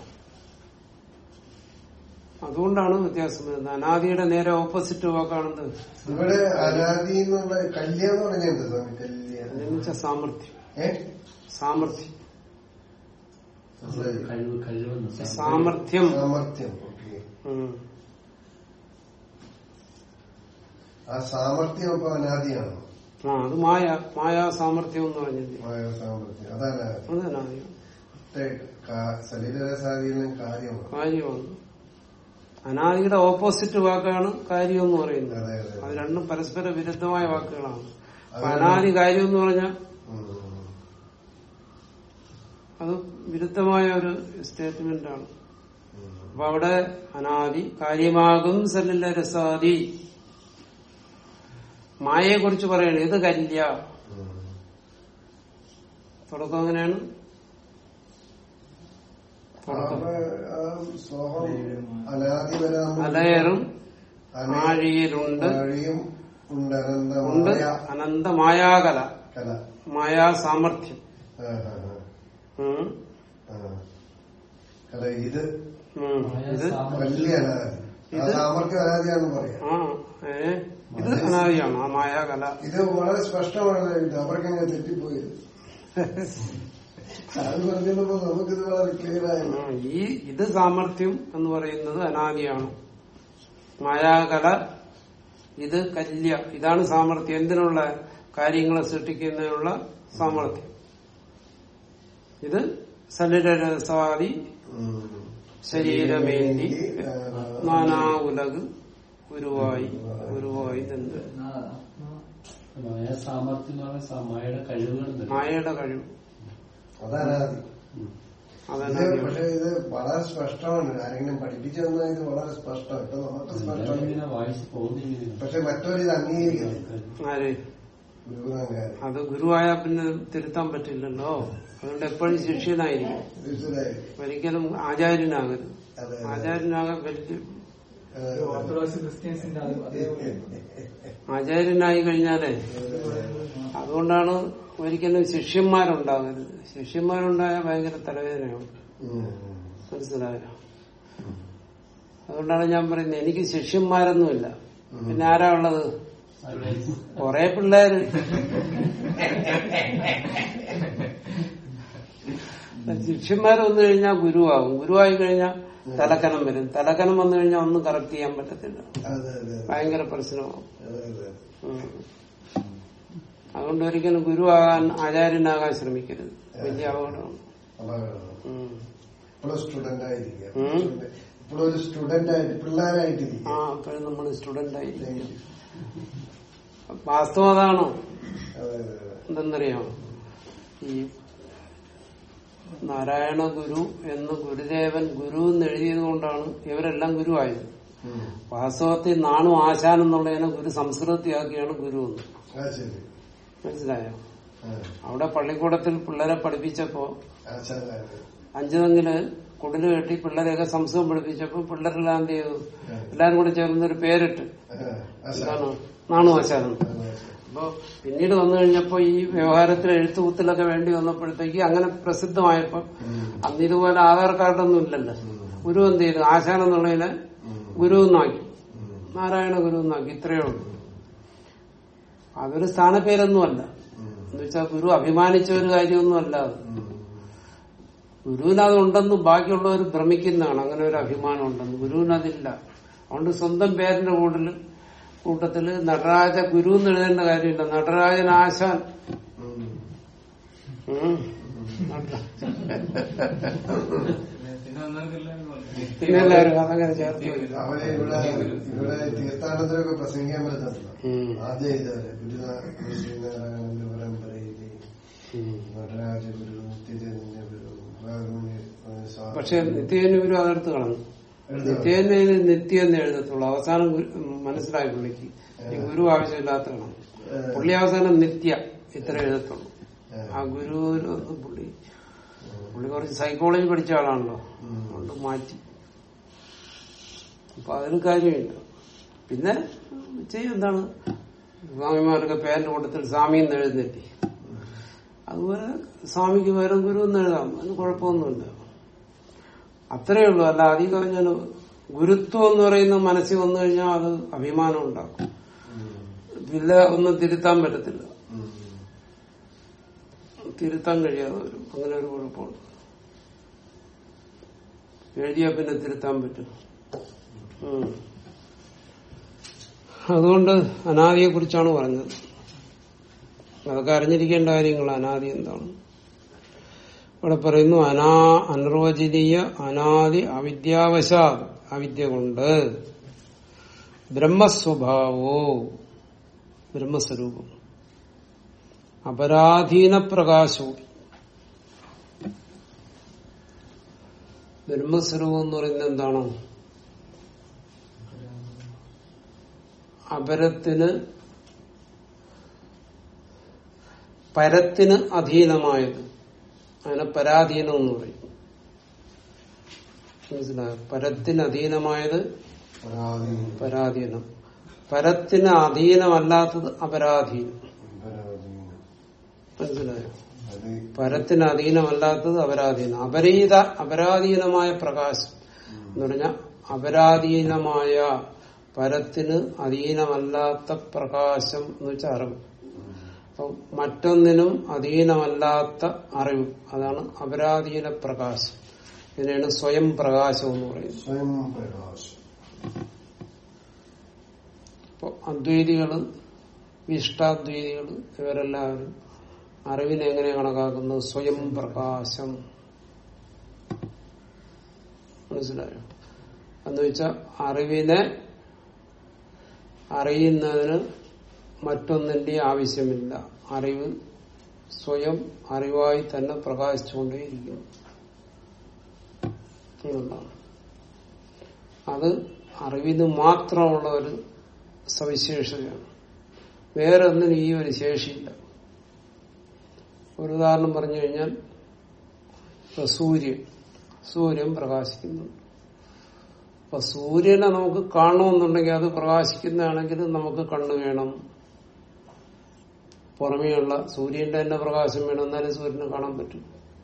അതുകൊണ്ടാണ് വ്യത്യാസം വരുന്നത് അനാദിയുടെ നേരെ ഓപ്പോസിറ്റ് വാക്കാണെന്ത് ഇവിടെ അനാദി എന്നുള്ള കല്യ എന്ന് പറഞ്ഞാൽ എന്താ സ്വാമി കല്യ എന്ന് വെച്ചാൽ സാമർഥ്യം ഏ സാമർഥ്യം മനസ്സിലായി. കഴിവ് കഴിവെന്ന് സാ- സാമർഥ്യം സാമർത്ഥ്യം ഓക്കെ ഉം. ആ സാമർത്ഥ്യം അപ്പൊ അനാദിയാണ് ആ അത് മായ മായാ സാമർഥ്യം എന്ന് പറഞ്ഞില്ലേ മായ സാമർത്ഥ്യം അതാണ് അത് അനാദി ശരീരസാധീനം കാര്യമാണ് കാര്യമാണ് അനാദിയുടെ ഓപ്പോസിറ്റ് വാക്കാണ് കാര്യം എന്ന് പറയുന്നത് അതെ അതെ അത് രണ്ടും പരസ്പര വിരുദ്ധമായ വാക്കുകളാണ് അപ്പൊ അനാദി കാര്യം എന്ന് പറഞ്ഞാൽ ഉം. അത് വിരുദ്ധമായ ഒരു സ്റ്റേറ്റ്മെന്റ് ആണ് ഉം. അപ്പൊ അവിടെ അനാദി കാര്യമാകും സല്ലില്ല രസാദി മായയെ കുറിച്ച് പറയണേ ഇത് കല്യ ഉം. തുടക്കം അങ്ങനെയാണ് തുടക്കം അപ്പൊ ആ ശ്ലോകം അനാദി വരാമോ അലയറും ആഴിയിലുണ്ട് വഴിയും ഉണ്ട് ഉണ്ട് അനന്തമായ അനന്ത മായാകല കല മായാ സാമർഥ്യം ആ, ആ, ആ. ഉം. ആ. കല ഇത് ഉം. ഇത് വലിയ അനാദി ആ ഇത് സാമർത്ഥ്യം അനാദിയാണെന്ന് പറയാം ആ ഏ ഇത് അനാദിയാണ് ആ മായാകല ഇത് വളരെ സ്പഷ്ടമാണല്ലോ ഇത് അവർക്കങ്ങനെ തെറ്റിപ്പോയത് അത് പറഞ്ഞപ്പോ നമുക്കിത് വളരെ ക്ലിയർ ആയല്ലോ ഉം, ഈ ഇത് സാമർഥ്യം എന്ന് പറയുന്നത് അനാദിയാണ് മായാകല ഇത് കല്യ ഇതാണ് സാമർഥ്യം എന്തിനുള്ള കാര്യങ്ങളെ സൃഷ്ടിക്കുന്നതിനുള്ള സാമർഥ്യം ഇത് സലിരസാദി ശരീരമേന്തി നാനാ ഉലക് ഗുരുവായി ഗുരുവായി നിന്ന് മായ സാമർത്ഥ്യം എന്ന് പറഞ്ഞാൽ സ- മായയുടെ കഴിവുകൾ തന്നെ മായയുടെ കഴിവ് അതാനാദി ഉം. ഇത് അതനാദിയാണ് പക്ഷെ ഇത് വളരെ സ്പഷ്ടമാണ് ആരെങ്കിലും പഠിപ്പിച്ചു തന്നാൽ ഇത് വളരെ സ്പഷ്ടം ഇപ്പൊ നമുക്ക് എല്ലാവരും സ്പഷ്ടം ഇങ്ങനെ വായിച്ച് പോകുന്നിങ്ങനെ പക്ഷെ മറ്റൊരു ഇത് അംഗീകരിക്കുന്നില്ല ആര് ഗുരുനാങ്കാരൻ അത് ഗുരുവായ പിന്നെ തിരുത്താൻ പറ്റില്ലല്ലോ അതുകൊണ്ട് എപ്പോഴും ശിഷ്യനായിരിക്കും തീർച്ചയായും ഒരിക്കലും ആചാര്യനാകരുത് അതെ ആചാര്യനാകാൻ വലിയ അതെ, ഓർത്തഡോക്സ് ക്രിസ്ത്യൻസിന്റെ അത് അതേപോലെ ആചാര്യനായി കഴിഞ്ഞാലേ അതുകൊണ്ടാണ് ഒരിക്കലും ശിഷ്യന്മാരുണ്ടാകരുത് ശിഷ്യന്മാരുണ്ടായാൽ ഭയങ്കര തലവേദനയാണ് ഉം. മനസ്സിലായോ അതുകൊണ്ടാണ് ഞാൻ പറയുന്നത് എനിക്ക് ശിഷ്യന്മാരൊന്നുമില്ല പിന്നെ ആരാ ഉള്ളത് കൊറേ പിള്ളേര് ശിഷ്യന്മാർ വന്നു കഴിഞ്ഞാൽ ഗുരുവാകും ഗുരുവായി കഴിഞ്ഞാൽ തലക്കനം വരും തലക്കനം വന്നു കഴിഞ്ഞാൽ ഒന്നും കറക്റ്റ് ചെയ്യാൻ പറ്റത്തില്ല അതെ അതെ ഭയങ്കര പ്രശ്നമാകും അതെ അതെ ഉം. അതുകൊണ്ട് ഒരിക്കലും ഗുരുവാകാൻ ആചാര്യനാകാൻ ശ്രമിക്കരുത് വലിയ അപകടമാണ് അപകടമാണ് ഉം. ഇപ്പോഴും സ്റ്റുഡന്റ് ആയിരിക്കുക ഉം. ഇപ്പോഴും ഒരു സ്റ്റുഡന്റ് ആയിട്ട് പിള്ളേരായിട്ടിരിക്കുക ആ അപ്പോഴും നമ്മൾ സ്റ്റുഡന്റ് ആയി വാസ്തവം അതാണ് അതെ അതെ അതെ എന്തെന്നറിയാമോ ഈ നാരായണ ഗുരു എന്ന് ഗുരുദേവൻ ഗുരു എന്ന് എഴുതിയത് കൊണ്ടാണ് ഇവരെല്ലാം ഗുരുവായത് ഉം. വാസ്തവത്തിൽ നാണു ആശാൻ എന്നുള്ളതിനെ ഗുരു സംസ്കൃതിയാക്കിയാണ് ഗുരു എന്ന് ആ ശരി മനസ്സിലായോ ആ. അവിടെ പള്ളിക്കൂടത്തിൽ പിള്ളേരെ പഠിപ്പിച്ചപ്പോ ആശാനാണ് അഞ്ചുതെങ്കില് കുടില് കെട്ടി പിള്ളേരെയൊക്കെ സംസ്കൃതം പഠിപ്പിച്ചപ്പോ പിള്ളേരെല്ലാം എന്ത് ചെയ്തു എല്ലാരും കൂടി ചേർന്നൊരു പേരിട്ട് ആ, ആശാൻ എന്താണ് നാണു ആശാനം ആ, ആശാൻ. അപ്പൊ പിന്നീട് വന്നു കഴിഞ്ഞപ്പോ ഈ വ്യവഹാരത്തിൽ എഴുത്തുകുത്തിലൊക്കെ വേണ്ടി വന്നപ്പോഴത്തേക്ക് അങ്ങനെ പ്രസിദ്ധമായപ്പോ ഉം. അന്ന് ഇതുപോലെ ആധാർ കാർഡൊന്നും ഇല്ലല്ലോ ഗുരു എന്ത് ചെയ്തു ആശാൻ എന്നുള്ളതിനെ ഗുരു എന്നാക്കി ഉം. നാരായണ ഗുരു എന്നാക്കി ഇത്രയേ ഉള്ളൂ അതൊരു സ്ഥാനപ്പേരൊന്നുമല്ല ഉം. എന്ന് വെച്ചാൽ ഗുരു അഭിമാനിച്ച ഒരു കാര്യമൊന്നും അല്ല അത് ഉം. ഗുരുവിന് അതുണ്ടെന്ന് ബാക്കിയുള്ളവർ ഭ്രമിക്കുന്നതാണ് അങ്ങനെ ഒരു അഭിമാനം ഉണ്ടെന്ന് ഗുരുവിന് അതില്ല അതുകൊണ്ട് സ്വന്തം പേരിന്റെ കൂടുതൽ കൂട്ടത്തില് നടരാജ ഗുരു എന്ന് എഴുതേണ്ട കാര്യമില്ല നടരാജൻ ആശാൻ ഉം. ഉം. നടരാജ. പിന്നെ ഒന്നാമതെല്ലാം പിന്നെ എല്ലാവരും അതങ്ങനെ ചേർത്ത് വരും. അവരെ ഇവിടെ ഇവിടെ തീർത്ഥാടനത്തിലൊക്കെ പ്രസംഗിക്കാൻ പറ്റുന്നുണ്ടല്ലോ ഉം. ആദ്യം ഇതല്ലേ ഗുരുനാഥ ശ്രീനാരായണന്റെ പരമ്പരയിലെ ഉം. നടരാജ ഗുരു നിത്യചൈതന്യ ഗുരു കാരുണ്യ സ്വാമി. പക്ഷെ നിത്യേന ഗുരു അതെടുത്ത് കളഞ്ഞു എഴുതാം. നിത്യേന നിത്യം എന്ന് എഴുതത്തുള്ളൂ അവസാനം ഗുരു- മനസ്സിലായി പുള്ളിക്ക് ഈ ഗുരു ആവശ്യമില്ലാത്തതാണ് ഏഹ്. പുള്ളി അവസാനം നിത്യ ഇത്ര എഴുതത്തുള്ളൂ ഏഹ്. ആ ഗുരു ഒന്നും പുള്ളി പുള്ളി കുറച്ച് സൈക്കോളജി പഠിച്ച ആളാണല്ലോ ഉം. അതുകൊണ്ട് മാറ്റി അപ്പൊ അതിന് കാര്യമില്ല പിന്നെ ചെയ്യും എന്താണ് സ്വാമിമാർക്ക് പേരിന്റെ കൂട്ടത്തിൽ സ്വാമി എന്ന് എഴുതുന്നില്ലേ അതുപോലെ സ്വാമിക്ക് പകരം ഗുരു എന്ന് എഴുതാം അതിന് കുഴപ്പമൊന്നുമില്ല അത്രയേ ഉള്ളൂ അല്ല അധികം ഞാൻ ഗുരുത്വം എന്ന് പറയുന്ന മനസ്സിൽ വന്നു കഴിഞ്ഞാൽ അത് അഭിമാനം ഉണ്ടാക്കും ഉം. പിന്നെ ഒന്നും തിരുത്താൻ പറ്റത്തില്ല ഉം. തിരുത്താൻ കഴിയാതെ വരും അങ്ങനെ ഒരു കുഴപ്പമുണ്ട് എഴുതിയാൽ പിന്നെ തിരുത്താൻ പറ്റും ഉം. അതുകൊണ്ട് അനാദിയെ കുറിച്ചാണ് പറഞ്ഞത് അതൊക്കെ അറിഞ്ഞിരിക്കേണ്ട കാര്യങ്ങൾ അനാദി എന്താണ് ഇവിടെ പറയുന്നു അനാ അനിർവചനീയ അനാദി അവിദ്യാവശാ അവിദ്യ കൊണ്ട് ബ്രഹ്മസ്വഭാവോ ബ്രഹ്മസ്വരൂപം അപരാധീന പ്രകാശവും ബ്രഹ്മസ്വരൂപം എന്ന് പറയുന്നത് എന്താണ് അപരത്തിന് പരത്തിന് അധീനമായത് അതിനെ പരാധീനം എന്ന് പറയും മനസ്സിലായോ പരത്തിന് അധീനമായത് പരാധീനം. പരാധീനം പരത്തിന് അധീനമല്ലാത്തത് അപരാധീനം പരാധീനം. മനസ്സിലായോ അത് പരത്തിന് അധീനമല്ലാത്തത് അപരാധീനം അപരീത അപരാധീനമായ പ്രകാശം എന്ന് പറഞ്ഞാൽ അപരാധീനമായ പരത്തിന് അധീനമല്ലാത്ത പ്രകാശം എന്ന് വെച്ചാൽ അറിവ് അപ്പം മറ്റൊന്നിനും അധീനമല്ലാത്ത അറിവ് അതാണ് അപരാധീന പ്രകാശം ഇതിനെയാണ് സ്വയം പ്രകാശം എന്ന് പറയുന്നത് സ്വയം പ്രകാശം അപ്പോൾ അദ്വൈതികള് വിശിഷ്ടാദ്വൈതികള് ഇവരെല്ലാവരും അറിവിനെ എങ്ങനെ കണക്കാക്കുന്നത് സ്വയം പ്രകാശം മനസ്സിലായോ എന്ന് വെച്ചാൽ അറിവിനെ അറിയുന്നതിന് മറ്റൊന്നിന്റെ ആവശ്യമില്ല അറിവ് സ്വയം അറിവായി തന്നെ പ്രകാശിച്ചുകൊണ്ടേയിരിക്കുന്നു എന്നുള്ളതാണ് അത് അറിവിന് മാത്രമുള്ള ഒരു സവിശേഷതയാണ് വേറെ ഒന്നിനും ഈ ഒരു ശേഷിയില്ല ഒരു ഉദാഹരണം പറഞ്ഞു കഴിഞ്ഞാൽ ഇപ്പൊ സൂര്യൻ സൂര്യൻ പ്രകാശിക്കുന്നുണ്ട് അപ്പൊ സൂര്യനെ നമുക്ക് കാണണമെന്നുണ്ടെങ്കിൽ അത് പ്രകാശിക്കുന്നതാണെങ്കിൽ നമുക്ക് കണ്ണ് വേണം പുറമേയുള്ള സൂര്യന്റെ തന്നെ പ്രകാശം വേണം എന്നാലേ സൂര്യനെ കാണാൻ പറ്റും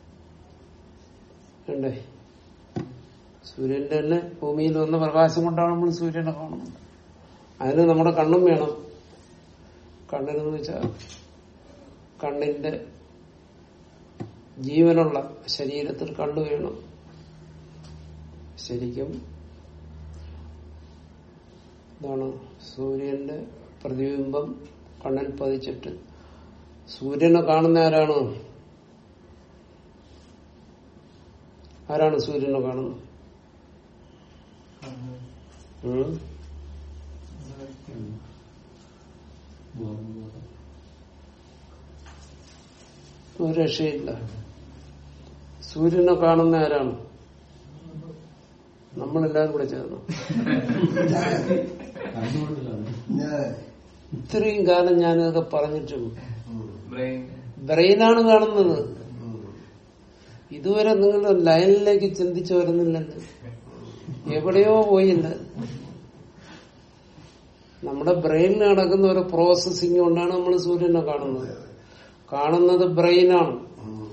വേണ്ടേ സൂര്യന്റെ തന്നെ ഭൂമിയിൽ വന്ന പ്രകാശം കൊണ്ടാണ് നമ്മൾ സൂര്യനെ കാണുന്നത് അതിന് നമ്മുടെ കണ്ണും വേണം കണ്ണിനെന്ന് വെച്ചാൽ കണ്ണിന്റെ ജീവനുള്ള ശരീരത്തിൽ കണ്ണു വേണം ശരിക്കും എന്താണ് സൂര്യന്റെ പ്രതിബിംബം കണ്ണിൽ പതിച്ചിട്ട് സൂര്യനെ കാണുന്ന ആരാണ് ആരാണ് സൂര്യനെ കാണുന്നത് ഉം? ഒരു രക്ഷയില്ല സൂര്യനെ കാണുന്ന ആരാണ് നമ്മളെല്ലാരും കൂടെ ചേർന്നു കണ്ണുകൊണ്ട് കാണും ഞാൻ ഇത്രയും കാലം ഞാനിതൊക്കെ പറഞ്ഞിട്ടും ഉം, ബ്രെയിൻ ബ്രെയിനാണ് കാണുന്നത് ഉം. ഇതുവരെ നിങ്ങൾ ലൈനിലേക്ക് ചിന്തിച്ചു വരുന്നില്ലല്ലോ എവിടെയോ പോയില്ല നമ്മുടെ ബ്രെയിനിൽ നടക്കുന്ന ഒരു പ്രോസസ്സിംഗ് കൊണ്ടാണ് നമ്മൾ സൂര്യനെ കാണുന്നത് കാണുന്നത് ബ്രെയിനാണ് ഉം.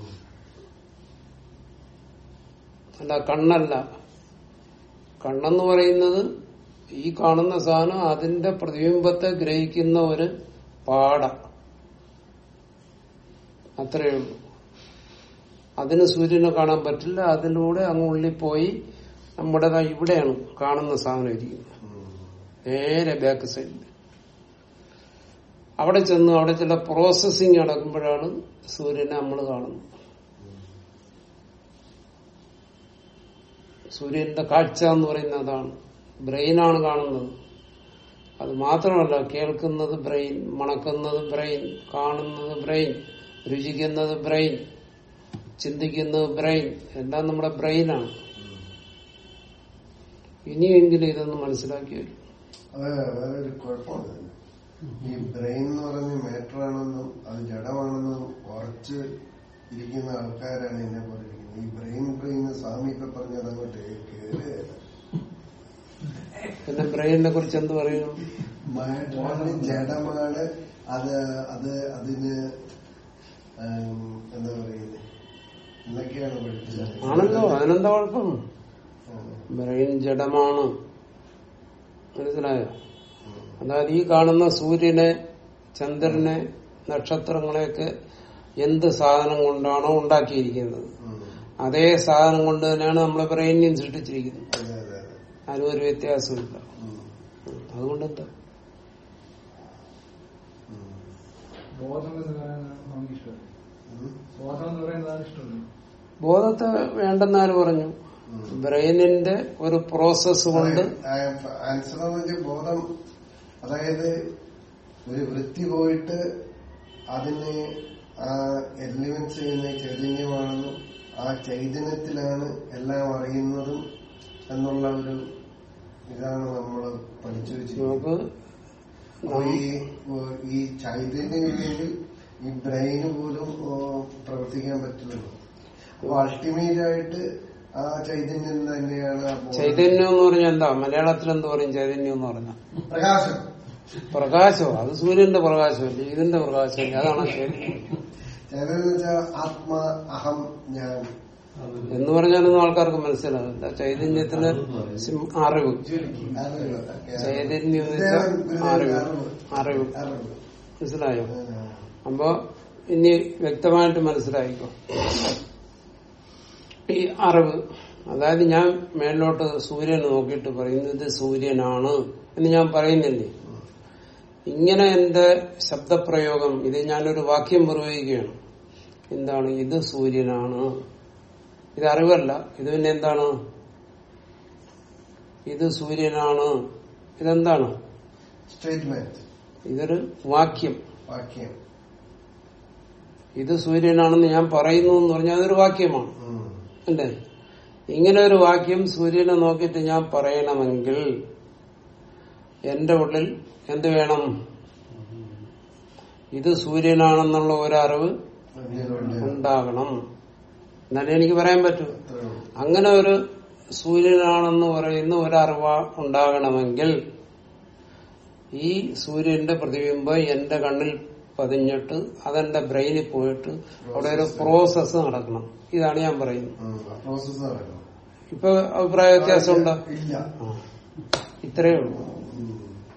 അല്ല കണ്ണല്ല കണ്ണെന്ന് പറയുന്നത് ഈ കാണുന്ന സാധനം അതിന്റെ പ്രതിബിംബത്തെ ഗ്രഹിക്കുന്ന ഒരു പാട അത്രയേ ഉള്ളൂ അതിന് സൂര്യനെ കാണാൻ പറ്റില്ല അതിലൂടെ അങ്ങ് ഉള്ളിൽ പോയി നമ്മുടെ ദാ ഇവിടെയാണ് കാണുന്ന സാധനം ഇരിക്കുന്നത് ഉം. നേരെ ബാക്ക് സൈഡിൽ അവിടെ ചെന്ന് അവിടെ ചില പ്രോസസ്സിങ് നടക്കുമ്പോഴാണ് സൂര്യനെ നമ്മൾ കാണുന്നത് സൂര്യന്റെ കാഴ്ച എന്ന് പറയുന്നത് അതാണ് ബ്രെയിനാണ് കാണുന്നത് അത് മാത്രമല്ല കേൾക്കുന്നത് ബ്രെയിൻ മണക്കുന്നത് ബ്രെയിൻ കാണുന്നത് ബ്രെയിൻ രുചിക്കുന്നത് ബ്രെയിൻ ചിന്തിക്കുന്നത് ബ്രെയിൻ എല്ലാം നമ്മുടെ ബ്രെയിനാണ് ഇനിയെങ്കിലും ഇതൊന്ന് മനസ്സിലാക്കി വരും അത് വേറൊരു കുഴപ്പമുണ്ട് ഇതിന്. ഈ ബ്രെയിൻ എന്ന് പറഞ്ഞ മാറ്റർ ആണെന്നും അത് ജഡമാണെന്നും ഉറച്ച് ഇരിക്കുന്ന ആൾക്കാരാണ് എന്നെ പോലെ ഇരിക്കുന്നത് ഈ ബ്രെയിൻ ബ്രെയിൻ സ്വാമി ഇപ്പൊ പറഞ്ഞത് അങ്ങോട്ട് കേറുകയല്ല പിന്നെ ബ്രെയിനിനെ കുറിച്ച് എന്ത് പറയുന്നു മാറ്ററാണ് ജഡമാണ് അത് അത് അതിന് ഉം, എന്താ പറയുന്നത് എന്തൊക്കെയാണ് പഠിപ്പിച്ചത് ആണല്ലോ അതിനെന്താ കുഴപ്പം ഉം. ബ്രെയിൻ ജഡമാണ് മനസ്സിലായോ അതായത് ഈ കാണുന്ന സൂര്യനെ ചന്ദ്രനെ നക്ഷത്രങ്ങളെയൊക്കെ എന്ത് സാധനം കൊണ്ടാണോ ഉണ്ടാക്കിയിരിക്കുന്നത് ഉം. അതേ സാധനം കൊണ്ട് തന്നെയാണ് നമ്മളെ ബ്രെയിനിനെയും സൃഷ്ടിച്ചിരിക്കുന്നത് അതെ അതെ അതെ അതിനും ഒരു വ്യത്യാസമില്ല ഉം. അതുകൊണ്ട് എന്താ ഉം. ബോധം എന്ന് പറയുന്നത് നമുക്ക് ഇഷ്ടമല്ല ഉം. ബോധം എന്ന് പറയുന്നതാണ് ഇഷ്ടമല്ല ബോധത്തെ വേണ്ടെന്നാര് പറഞ്ഞു ഉം. ബ്രെയിനിന്റെ ഒരു പ്രോസസ് കൊണ്ട് ആൻസർ എന്ന് വെച്ചാൽ ബോധം അതായത് ഒരു വൃത്തി പോയിട്ട് അതിനെ ആ എലിമെന്റ് ചെയ്യുന്ന ചൈതന്യമാണെന്നും ആ ചൈതന്യത്തിലാണ് എല്ലാം അറിയുന്നതും എന്നുള്ള ഒരു ഇതാണ് നമ്മൾ പഠിച്ചു വെച്ചിരിക്കുന്നത് നമുക്ക് അപ്പൊ ഈ ഈ ചൈതന്യം ഇല്ലെങ്കിൽ ഈ ബ്രെയിന് പോലും ഓ, പ്രവർത്തിക്കാൻ പറ്റില്ലല്ലോ അപ്പൊ അൾട്ടിമേറ്റ് ആയിട്ട് ആ ചൈതന്യം തന്നെയാണ് ആ ബോധം. ചൈതന്യം എന്ന് പറഞ്ഞാൽ എന്താ മലയാളത്തിൽ എന്ത് പറയും ചൈതന്യം എന്ന് പറഞ്ഞാൽ പ്രകാശം പ്രകാശം അത് സൂര്യന്റെ പ്രകാശമല്ലേ ഇതിന്റെ പ്രകാശമല്ലേ അതാണ് ചൈതന്യം ചൈതന്യം എന്ന് വെച്ചാൽ ആത്മാ അഹം ഞാൻ എന്ന് പറഞ്ഞാലൊന്നും ആൾക്കാർക്ക് മനസ്സിലാവില്ല ചൈതന്യത്തിന് സിം- അറിവ് ചൈതന്യം എന്ന് വെച്ചാൽ അറിവ് അറിവ് മനസ്സിലായോ അപ്പോ ഇനി വ്യക്തമായിട്ട് മനസ്സിലായിക്കോ ഈ അറിവ് അതായത് ഞാൻ മേലോട്ട് സൂര്യനെ നോക്കിയിട്ട് പറയുന്നത് സൂര്യനാണ് എന്ന് ഞാൻ പറയുന്നില്ലേ ഇങ്ങനെ എന്റെ ശബ്ദപ്രയോഗം ഇത് ഞാനൊരു വാക്യം പ്രയോഗിക്കുകയാണ് എന്താണ് ഇത് സൂര്യനാണ് ഇത് അറിവല്ല ഇത് പിന്നെ എന്താണ് ഇത് സൂര്യനാണ് ഇതെന്താണ് സ്റ്റേറ്റ്മെന്റ് ഇതൊരു വാക്യം വാക്യം ഇത് സൂര്യനാണെന്ന് ഞാൻ പറയുന്നു എന്ന് പറഞ്ഞാൽ അതൊരു വാക്യമാണ് ഉം. അല്ലേ ഇങ്ങനെ ഒരു വാക്യം സൂര്യനെ നോക്കിയിട്ട് ഞാൻ പറയണമെങ്കിൽ എന്റെ ഉള്ളിൽ എന്ത് വേണം ഇത് സൂര്യനാണെന്നുള്ള ഒരറിവ് ഇതിനുള്ളിൽ ഉണ്ടാകണം എന്നാലേ എനിക്ക് പറയാൻ പറ്റൂ അത്രേ ഉള്ളൂ. അങ്ങനെ ഒരു സൂര്യനാണെന്ന് പറയുന്ന ഒരറിവ് ഉണ്ടാകണമെങ്കിൽ ഈ സൂര്യന്റെ പ്രതിബിംബം എന്റെ കണ്ണിൽ പതിഞ്ഞിട്ട് അതെന്റെ ബ്രെയിനിൽ പോയിട്ട് അവിടെ ഒരു പ്രോസസ്സ് നടക്കണം ഇതാണ് ഞാൻ പറയുന്നത് ഉം. പ്രോസസ്സ് നടക്കണം ഇപ്പൊ അഭിപ്രായ വ്യത്യാസമുണ്ടോ ഇല്ല ആ. ഇത്രയേ ഉള്ളൂ ഉം.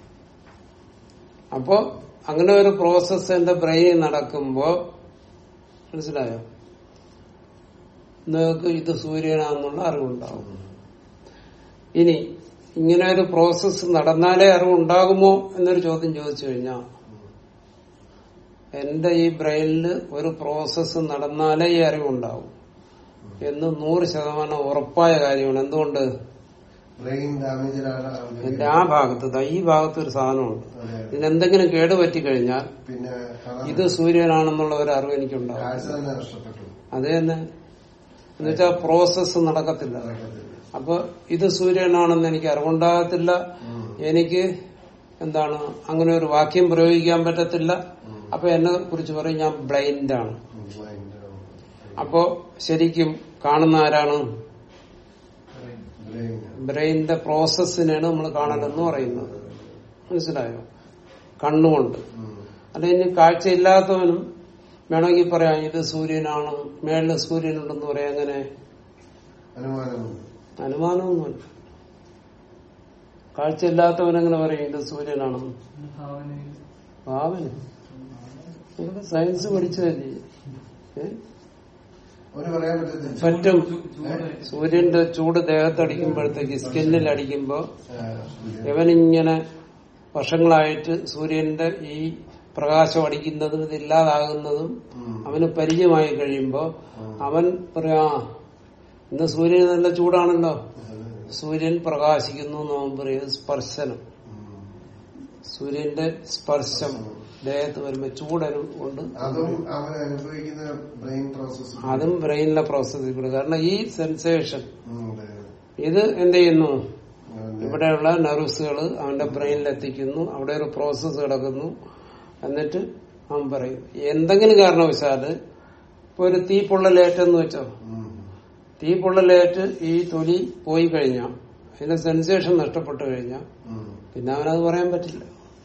അപ്പോ അങ്ങനെ ഒരു പ്രോസസ്സ് എന്റെ ബ്രെയിനിൽ നടക്കുമ്പോ മനസ്സിലായോ നിങ്ങൾക്ക് ഇത് സൂര്യനാന്നുള്ള അറിവുണ്ടാവും ഇനി ഇങ്ങനെ ഒരു പ്രോസസ്സ് നടന്നാലേ അറിവുണ്ടാകുമോ എന്നൊരു ചോദ്യം ചോദിച്ചു കഴിഞ്ഞാൽ എന്റെ ഈ ബ്രെയിനിൽ ഒരു പ്രോസസ്സ് നടന്നാലേ ഈ അറിവുണ്ടാവും എന്ന് നൂറ് ശതമാനം ഉറപ്പായ കാര്യമാണ് എന്തുകൊണ്ട് ബ്രെയിൻ ഡാമേജിലാണ് എന്റെ ആ ഭാഗത്ത് ദാ ഈ ഭാഗത്ത് ഒരു സാധനമുണ്ട് അതെ. ഇതിനെന്തെങ്കിലും കേട് പറ്റിക്കഴിഞ്ഞാൽ പിന്നെ കാണാൻ ഇത് സൂര്യനാണെന്നുള്ള ഒരു അറിവ് എനിക്കുണ്ടാവും കാഴ്ച തന്നെ നഷ്ടപ്പെട്ടു അത് തന്നെ എന്നുവെച്ചാൽ പ്രോസസ്സ് നടക്കത്തില്ല നടക്കത്തില്ല. അപ്പൊ ഇത് സൂര്യനാണെന്ന് എനിക്ക് അറിവുണ്ടാകത്തില്ല ഉം. എനിക്ക് എന്താണ് അങ്ങനെ ഒരു വാക്യം പ്രയോഗിക്കാൻ പറ്റത്തില്ല അപ്പൊ എന്നെ കുറിച്ച് പറയും ഞാൻ ബ്ലൈൻഡ് ആണ് ഉം. Blind ആണ്. അപ്പോ ശരിക്കും കാണുന്ന ആരാണ് Brain. ബ്രെയിനിന്റെ പ്രോസസ്സിനെയാണ് നമ്മൾ കാണലെന്ന് പറയുന്നത് മനസ്സിലായോ കണ്ണുകൊണ്ട് ഉം. അല്ല ഇനി കാഴ്ചയില്ലാത്തവനും വേണമെങ്കിൽ പറയാം ഇത് സൂര്യനാണ് മേളില് സൂര്യനുണ്ടെന്ന് പറയാം അങ്ങനെ അനുമാനമുണ്ട് അനുമാനമൊന്നുമില്ല കാഴ്ചയില്ലാത്തവനെങ്ങനെ പറയും ഇത് സൂര്യനാണെന്ന് ഭാവനയിൽ ഭാവന നിങ്ങള് സയൻസ് പഠിച്ചതല്ലേ ഏ? അവന് പറയാൻ പറ്റത്തില്ല പറ്റും ചൂട് സൂര്യന്റെ ചൂട് ദേഹത്തടിക്കുമ്പോഴത്തേക്ക് സ്കിന്നിൽ അടിക്കുമ്പോ ആ, സൂര്യൻ. ഇവനിങ്ങനെ വർഷങ്ങളായിട്ട് സൂര്യന്റെ ഈ പ്രകാശം അടിക്കുന്നതും ഇതില്ലാതാകുന്നതും ഉം. അവന് പരിചയമായി കഴിയുമ്പോ അവൻ പറയാ ഇന്ന് സൂര്യന് നല്ല ചൂടാണല്ലോ അതെ. സൂര്യൻ പ്രകാശിക്കുന്നു എന്ന് അവൻ പറയും സ്പർശനം ഉം. സൂര്യന്റെ സ്പർശം ദേഹത്ത് വരുമ്പോ ചൂടനും കൊണ്ട് അതും അവൻ അനുഭവിക്കുന്ന ബ്രെയിൻ പ്രോസസ് അതും ബ്രെയിനിലെ പ്രോസസ്സിൽ കൂടെ കാരണം ഈ സെൻസേഷൻ ഇത് എന്ത് ചെയ്യുന്നു ഇവിടെയുള്ള നെർവ്സുകൾ അവന്റെ ബ്രെയിനിൽ എത്തിക്കുന്നു അവിടെ ഒരു പ്രോസസ്സ് കിടക്കുന്നു എന്നിട്ട് അവൻ പറയും എന്തെങ്കിലും കാരണവശാല് ഇപ്പൊ ഒരു തീ പൊള്ളലേറ്റെന്ന് വെച്ചോ തീ പൊള്ളലേറ്റ് ഈ തൊലി പോയി കഴിഞ്ഞാൽ അതിന്റെ സെൻസേഷൻ നഷ്ടപ്പെട്ടു കഴിഞ്ഞാൽ പിന്നെ അവനത് പറയാൻ പറ്റില്ല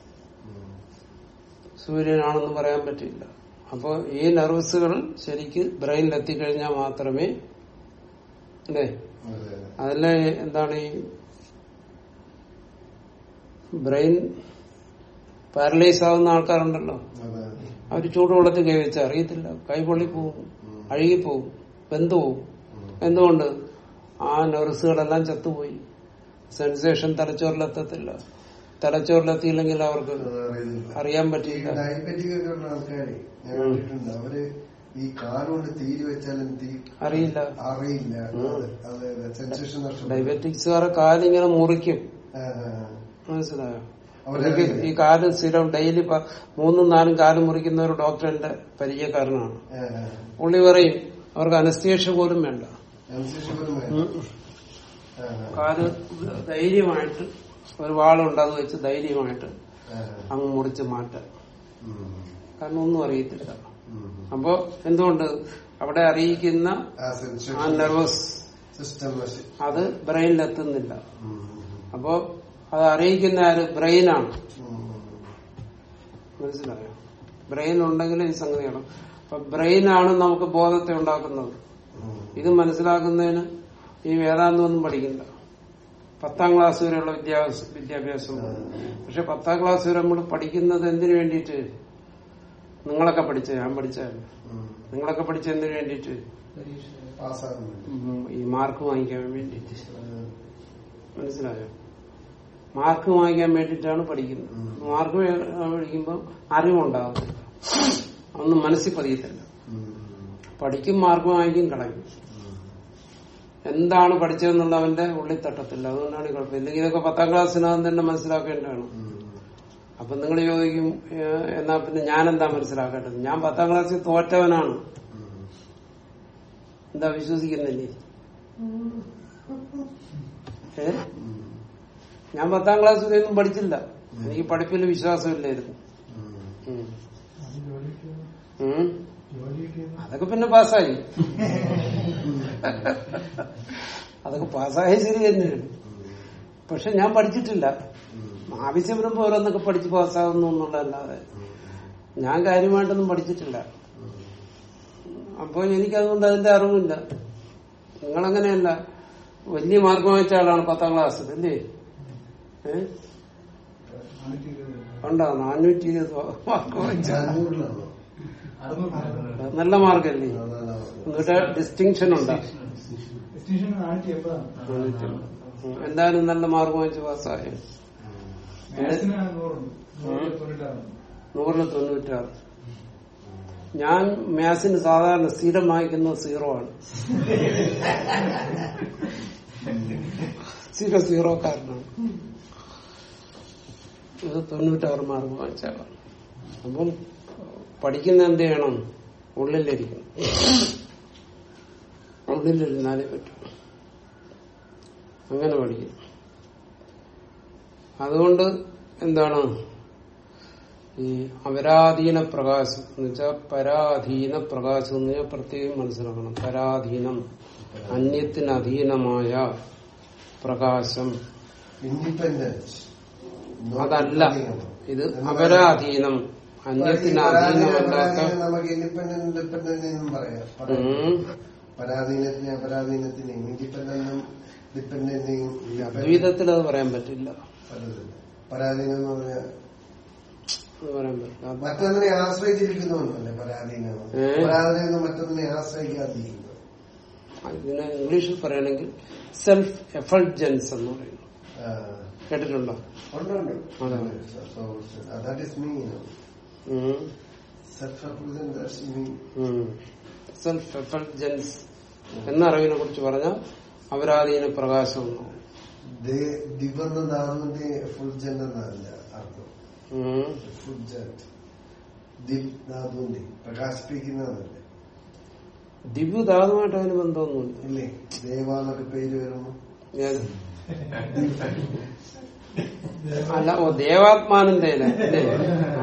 സൂര്യനാണെന്ന് പറയാൻ പറ്റില്ല അപ്പോൾ ഈ നെർവസുകൾ ശരിക്ക് ബ്രെയിനിൽ എത്തിക്കഴിഞ്ഞാൽ മാത്രമേ അല്ലേ അതിലെ എന്താണ് ഈ ബ്രെയിൻ പാരലൈസ് ആവുന്ന ആൾക്കാരുണ്ടല്ലോ അവർ ചൂടുവെള്ളത്തിൽ കൈവച്ച് അറിയത്തില്ല കൈ പൊള്ളിപ്പോവും അഴുകിപ്പോവും വെന്തുപോവും എന്തുകൊണ്ട് ആ നെർവസുകളെല്ലാം ചത്തുപോയി സെൻസേഷൻ തലച്ചോറിലെത്തത്തില്ല തലച്ചോറിലെത്തിയില്ലെങ്കിൽ അവർക്ക് അറിയാൻ പറ്റില്ല ഡയബറ്റിക് ഒക്കെ ഉള്ള ആൾക്കാരെ ഞാൻ കണ്ടിട്ടുണ്ട് അവര് ഈ കാലുകൊണ്ട് തീര് വെച്ചാലും തീ അറിയില്ല അറിയില്ല അതെ അതെ സെൻസേഷൻ നഷ്ടപ്പെട്ടു ഡയബറ്റിക്സുകാരെ കാലിങ്ങനെ മുറിക്കും ആ, ആ, മനസ്സിലായോ അവരറിയില്ല. എനിക്ക് ഈ കാല് സ്ഥിരം ഡെയിലി പ- മൂന്നും നാലും കാല് മുറിക്കുന്ന ഒരു ഡോക്ടർ എന്റെ പരിചയക്കാരനാണ് ആ, ആ. പുള്ളി പറയും അവർക്ക് അനസ്തേഷ്യ പോലും വേണ്ട സെൻസേഷൻ പോലും വേണ്ട. ഉം. ആ, ആ, കാല് ധൈര്യമായിട്ട് ഒരു വാളുണ്ട് അത് വെച്ച് ധൈര്യമായിട്ട് ആ, അങ്ങ് മുറിച്ച് മാറ്റാം ഉം, കാരണം ഒന്നും അറിയത്തില്ല ഉം. അപ്പോ എന്തുകൊണ്ട് അവിടെ അറിയിക്കുന്ന ആ ആ സെൻസേഷൻ നെർവസ് സിസ്റ്റം നശി അത് ബ്രെയിനിലെത്തുന്നില്ല ഉം, അപ്പോ അത് അറിയിക്കുന്ന ആര് ബ്രെയിനാണ് ഉം, മനസ്സിലായോ ബ്രെയിൻ ഉണ്ടെങ്കിൽ ഈ സംഗതിയാണ് അപ്പൊ ബ്രെയിനാണ് നമുക്ക് ബോധത്തെ ഉണ്ടാക്കുന്നത് ഉം. ഇത് മനസ്സിലാക്കുന്നതിന് ഈ വേദാന്തമൊന്നും പഠിക്കണ്ട പത്താം ക്ലാസ് വരെയുള്ള വിദ്യാഭ്യാസ വിദ്യാഭ്യാസം മതി. പക്ഷെ പത്താം ക്ലാസ് വരെ നമ്മൾ പഠിക്കുന്നത് എന്തിനു വേണ്ടിയിട്ട് നിങ്ങളൊക്കെ പഠിച്ച ഞാൻ പഠിച്ചതല്ല ഉം. നിങ്ങളൊക്കെ പഠിച്ച എന്തിനു വേണ്ടിയിട്ട് പാസ്സാകാൻ വേണ്ടി ഉം, ഈ മാർക്ക് വാങ്ങിക്കാൻ വേണ്ടിയിട്ട് ഉം. മനസ്സിലായോ മാർക്ക് വാങ്ങിക്കാൻ വേണ്ടിയിട്ടാണ് പഠിക്കുന്നത് ഉം. മാർക്ക് വേ- പഠിക്കുമ്പോൾ അറിവുണ്ടാകുന്നില്ല ഒന്നും മനസ്സിൽ പതിയത്തില്ല ഉം. പഠിക്കും മാർക്ക് വാങ്ങിക്കും കളയും ഉം. എന്താണ് പഠിച്ചതെന്നുള്ള അവന്റെ ഉള്ളിൽ തട്ടത്തില്ല അതുകൊണ്ടാണ് ഈ കുഴപ്പം ഇല്ലെങ്കിൽ ഇതൊക്കെ പത്താം ക്ലാസ്സിനകം തന്നെ മനസ്സിലാക്കേണ്ടതാണ് ഉം. അപ്പൊ നിങ്ങൾ ചോദിക്കും ഏഹ്, എന്നാ പിന്നെ ഞാൻ എന്താ മനസ്സിലാക്കേണ്ടത് ഞാൻ പത്താം ക്ലാസ്സിൽ തോറ്റവനാണ് ഉം. എന്താ വിശ്വസിക്കുന്നില്ലേ ഏ ഉം. ഞാൻ പത്താം ക്ലാസ്സിൽ ഒന്നും പഠിച്ചില്ല എനിക്ക് പഠിപ്പിൽ വിശ്വാസമില്ലായിരുന്നു ഉം. ഉം. അത് ജോലിക്ക് ഉം. ജോലിക്ക് അതൊക്കെ പിന്നെ പാസ്സായി അതൊക്കെ പാസ്സായ ശരി തന്നെയാണ് പക്ഷെ ഞാൻ പഠിച്ചിട്ടില്ല ഉം. ആവശ്യം വരുമ്പോ ഓരോന്നൊക്കെ പഠിച്ച് പാസ്സാകുന്നു എന്നുള്ളതല്ലാതെ ഞാൻ കാര്യമായിട്ടൊന്നും പഠിച്ചിട്ടില്ല ഉം. അപ്പോൾ എനിക്കതുകൊണ്ട് അതിന്റെ അറിവില്ല നിങ്ങളങ്ങനെയല്ല വലിയ മാർക്ക് വാങ്ങിച്ച ആളാണ് പത്താം ക്ലാസ്സിൽ അല്ലേ ഏഹ് നാനൂറ്റി ഇരുപത് ഉണ്ടോ നാനൂറ്റി ഇരുപത് മാർക്ക് വാങ്ങിച്ച അഞ്ഞൂറിലാണോ അറുന്നൂറ് നല്ല മാർക്കല്ലേ അതാണ് എന്നിട്ട് ഡിസ്റ്റിങ്ഷൻ ഉണ്ട് എസ്റ്റിമേഷൻ നാനൂറ്റി എൺപതാണ് ഉം. എന്തായാലും നല്ല മാർക്ക് വാങ്ങിച്ച് പാസ്സായി മാത്സിന് നൂറുണ്ട് നൂറ് തൊണ്ണൂറ്റാറ് നൂറിൽ തൊണ്ണൂറ്റാറ് ഞാൻ മാത്സിന് സാധാരണ സ്ഥിരം വാങ്ങിക്കുന്നത് സീറോ ആണ് സ്ഥിര സീറോക്കാരനാണ് ഇത് തൊണ്ണൂറ്റാറ് മാർക്ക് വാങ്ങിച്ചാലാണ് അപ്പം പഠിക്കുന്ന എന്ത് ചെയ്യണം ഉള്ളിലിരിക്കണം ഉള്ളിലിരുന്നാലേ പറ്റും അങ്ങനെ പഠിക്കും അതുകൊണ്ട് എന്താണ് ഈ അപരാധീന പ്രകാശം എന്ന് വെച്ചാൽ പരാധീന പ്രകാശം എന്ന് വെച്ചാൽ പ്രത്യേകം മനസ്സിലാക്കണം പരാധീനം അന്യത്തിന് അധീനമായ പ്രകാശം ഇൻഡിപെൻഡൻസ് അതല്ല ഇത് അപരാധീനം അന്യത്തിന് അധീനമല്ലാത്ത നമുക്ക് ഇൻഡിപെൻഡന്റ് ഇൻഡിപെൻഡന്റ് എന്നും പറയാം ഉം. പരാധീനത്തിന് അപരാധീനത്തിനെയും ഇൻഡിപെൻഡന്റും ഡിപെൻഡന്റിനെയും അദ്വൈതത്തിൽ അത് പറയാൻ പറ്റില്ല പരാധീനം എന്ന് പറഞ്ഞാൽ അത് പറയാൻ പറ്റില്ല അത് മറ്റൊന്നിനെ ആശ്രയിച്ചിരിക്കുന്നവന്നല്ലേ പരാധീനം ഏ? പരാധീനം മറ്റൊന്നിനെ ആശ്രയിക്കാതിരിക്കുന്നത് ഇതിനെ ഇംഗ്ലീഷിൽ പറയുകയാണെങ്കിൽ സെൽഫ് എഫൾജൻസ് എന്ന് പറയുന്നു ആ, കേട്ടിട്ടുണ്ടോ ഉണ്ട്, ഉണ്ട്. അതാണ്. So, so, that is me, you know. ഉം. Self-represent, that's me. സെൽഫ് എഫൾജൻസ് എന്ന അറിവിനെ കുറിച്ച് പറഞ്ഞാൽ അപരാധീന പ്രകാശം എന്ന് പറയും. ദേ- ദിവെന്ന ധാതുവിന്റെ ഫുൾ ജെന്റ് എന്നല്ല അർത്ഥം ഉം. ഫുൾ ജെന്റ് ദിവ് ധാതുവിന്റെ പ്രകാശിപ്പിക്കുന്നതല്ലേ ദിവ്യ ധാതുമായിട്ട് അതിന് ബന്ധമൊന്നുമില്ല ഇല്ലേ ദേവ എന്നൊക്കെ പേര് വരുന്നു ഏത്? അല്ല ഓ ദേവാത്മാനന്ദ അല്ലേ ആ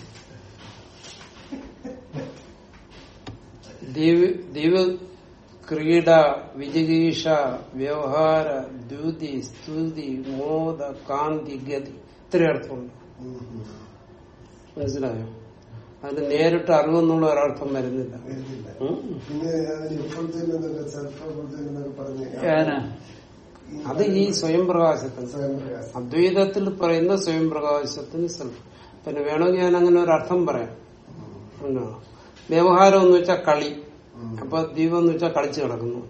ദിവ്യ ദിവ്യ ക്രീഡ വിജിഗീഷ വ്യവഹാര ദ്യുതി സ്തുതി മോദ കാന്തി ഗതി ഇത്രയും അർത്ഥമുണ്ട് മനസ്സിലായോ അതിന് നേരിട്ട് അറിവെന്നുള്ള ഒരർത്ഥം വരുന്നില്ല വരുന്നില്ല ഉം. പിന്നെ അതിന് എപ്പോഴത്തേനും സെൽഫ് എപ്പോഴത്തേനും പറഞ്ഞ് ഏതാ? അത് ഈ സ്വയം പ്രകാശത്തിന് സ്വയം പ്രകാശം അദ്വൈതത്തിൽ പറയുന്ന സ്വയം പ്രകാശത്തിന് സെൽഫ് പിന്നെ വേണമെങ്കിൽ ഞാൻ അങ്ങനെ ഒരു അർത്ഥം പറയാം ഉണ്ടോ? വ്യവഹാരം എന്ന് വെച്ചാൽ കളി ഉം. അപ്പൊ ദ്വീപം എന്ന് വെച്ചാൽ കളിച്ചു കിടക്കുന്നു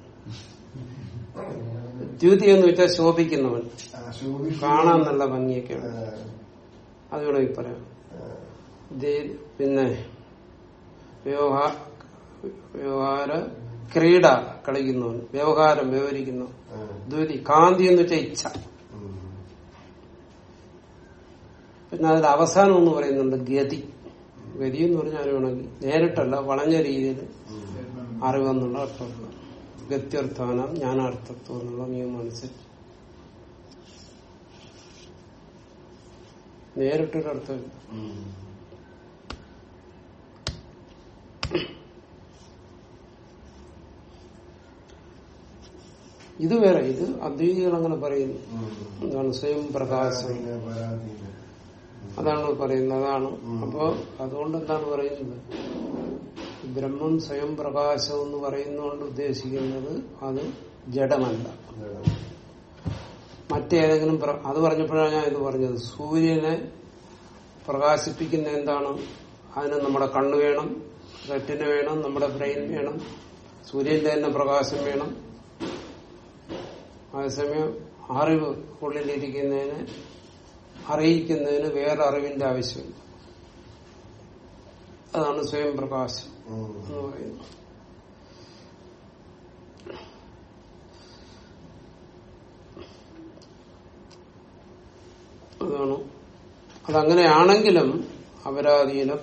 ദ്യൂതി എന്ന് വെച്ചാൽ ശോഭിക്കുന്നവൻ ആ, ശോഭിക്കുന്ന- കാണാൻ നല്ല ഭംഗിയൊക്കെയാണ് ആ, അത് വേണമെങ്കിൽ പറയാം ആ. ദേ- പിന്നെ വ്യവഹാ- വ്യവഹാര ക്രീഡ കളിക്കുന്നവൻ വ്യവഹാരം വ്യവഹരിക്കുന്നവൻ ആ. ദ്വതി കാന്തി എന്ന് വെച്ചാൽ ഇച്ഛ ഉം. പിന്നെ അതിൽ അവസാനം എന്ന് പറയുന്നുണ്ട് ഗതി ഗതി എന്ന് പറഞ്ഞാൽ വേണമെങ്കിൽ നേരിട്ടല്ല വളഞ്ഞ രീതിയിൽ അറിവെന്നുള്ള അർത്ഥമുണ്ട് ഗത്യർത്ഥാനം ജ്ഞാനാർത്ഥത്വം എന്നുള്ള നിയമം അനുസരിച്ച് നേരിട്ടൊരർത്ഥമില്ല ഉം. ഇത് വേറെ ഇത് അദ്വൈതികൾ അങ്ങനെ പറയുന്നു ഉം. എന്താണ് സ്വയം പ്രകാശം പരാധീന, പരാധീന. അതാണ് പറയുന്നത് അതാണ് ഉം. അപ്പോ അതുകൊണ്ട് എന്താണ് പറയുന്നത് ബ്രഹ്മം സ്വയം പ്രകാശം എന്ന് പറയുന്നതുകൊണ്ട് ഉദ്ദേശിക്കുന്നത് അത് ജഡമല്ല മറ്റേതെങ്കിലും പ്ര- അത് പറഞ്ഞപ്പോഴാണ് ഞാൻ ഇത് പറഞ്ഞത് സൂര്യനെ പ്രകാശിപ്പിക്കുന്ന എന്താണ് അതിന് നമ്മുടെ കണ്ണ് വേണം റെറ്റിന വേണം നമ്മുടെ ബ്രെയിൻ വേണം സൂര്യന്റെ തന്നെ പ്രകാശം വേണം അതേസമയം അറിവ് ഉള്ളിലിരിക്കുന്നതിന് അറിയിക്കുന്നതിന് വേറെ അറിവിന്റെ ആവശ്യമില്ല അതാണ് സ്വയം പ്രകാശം എന്ന് പറയുന്നത് അതാണ് അതങ്ങനെയാണെങ്കിലും അപരാധീന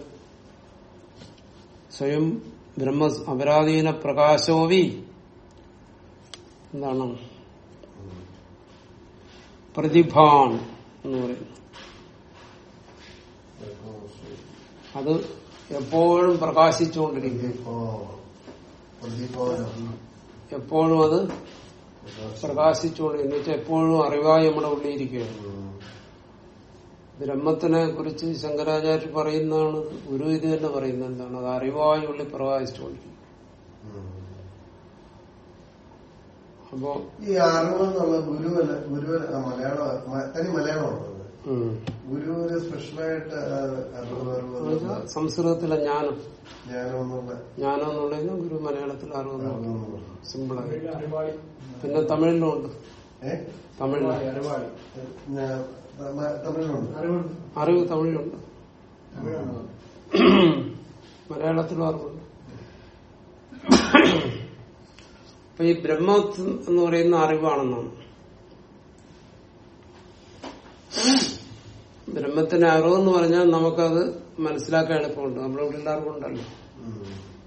സ്വയം ബ്രഹ്മ അപരാധീന പ്രകാശോവി എന്താണ് പ്രതിഭാൻ എന്ന് പറയുന്നു അത് എപ്പോഴും പ്രകാശിച്ചുകൊണ്ടിരിക്കും പ്രതിഭാനം എപ്പോഴും അത് പ്രകാശിച്ചുകൊണ്ട് എന്ന് വെച്ചാൽ എപ്പോഴും അറിവായി നമ്മുടെ ഉള്ളിയിരിക്കുകയാണ് ബ്രഹ്മത്തിനെ കുറിച്ച് ശങ്കരാചാര്യ പറയുന്നതാണ് ഗുരു ഇത് തന്നെ പറയുന്നത് എന്താണ് അത് അറിവായി ഉള്ളിൽ പ്രകാശിച്ചുകൊണ്ടിരിക്കും അപ്പോ ഈ അറിവ് എന്നുള്ള ഗുരുവല്ല ഗുരുവല്ല ആ, മലയാളം മ- തനി മലയാളമാണോ അത്? ഉം. ഗുരുവിന് സ്പെഷ്യലായിട്ട് ആ, അറിവ് അറിവ് എന്നുള്ള സംസ്കൃതത്തിലെ ജ്ഞാനം ജ്ഞാനം എന്നുള്ള ജ്ഞാനം എന്നുള്ളതിന് ഗുരു മലയാളത്തിൽ അറിവ് അറിവ് എന്നുള്ള. സിമ്പിളായി അറിവാളി പിന്നെ തമിഴിലും ഉണ്ട് ഏ? തമിഴിൽ അറിവാളി ഞാൻ തമ- തമിഴിലുണ്ട് അറിവുണ്ട് അറിവ് തമിഴിലുണ്ട് തമിഴാണ് മലയാളത്തിലും അറിവുണ്ട് അപ്പൊ ഈ ബ്രഹ്മ എന്ന് പറയുന്ന അറിവാണെന്നാണ് ബ്രഹ്മത്തിന് അറിവെന്ന് പറഞ്ഞാൽ നമുക്കത് മനസ്സിലാക്കാൻ എളുപ്പമുണ്ട് നമ്മളിവിടെ എല്ലാവർക്കും ഉണ്ടല്ലോ ഉം.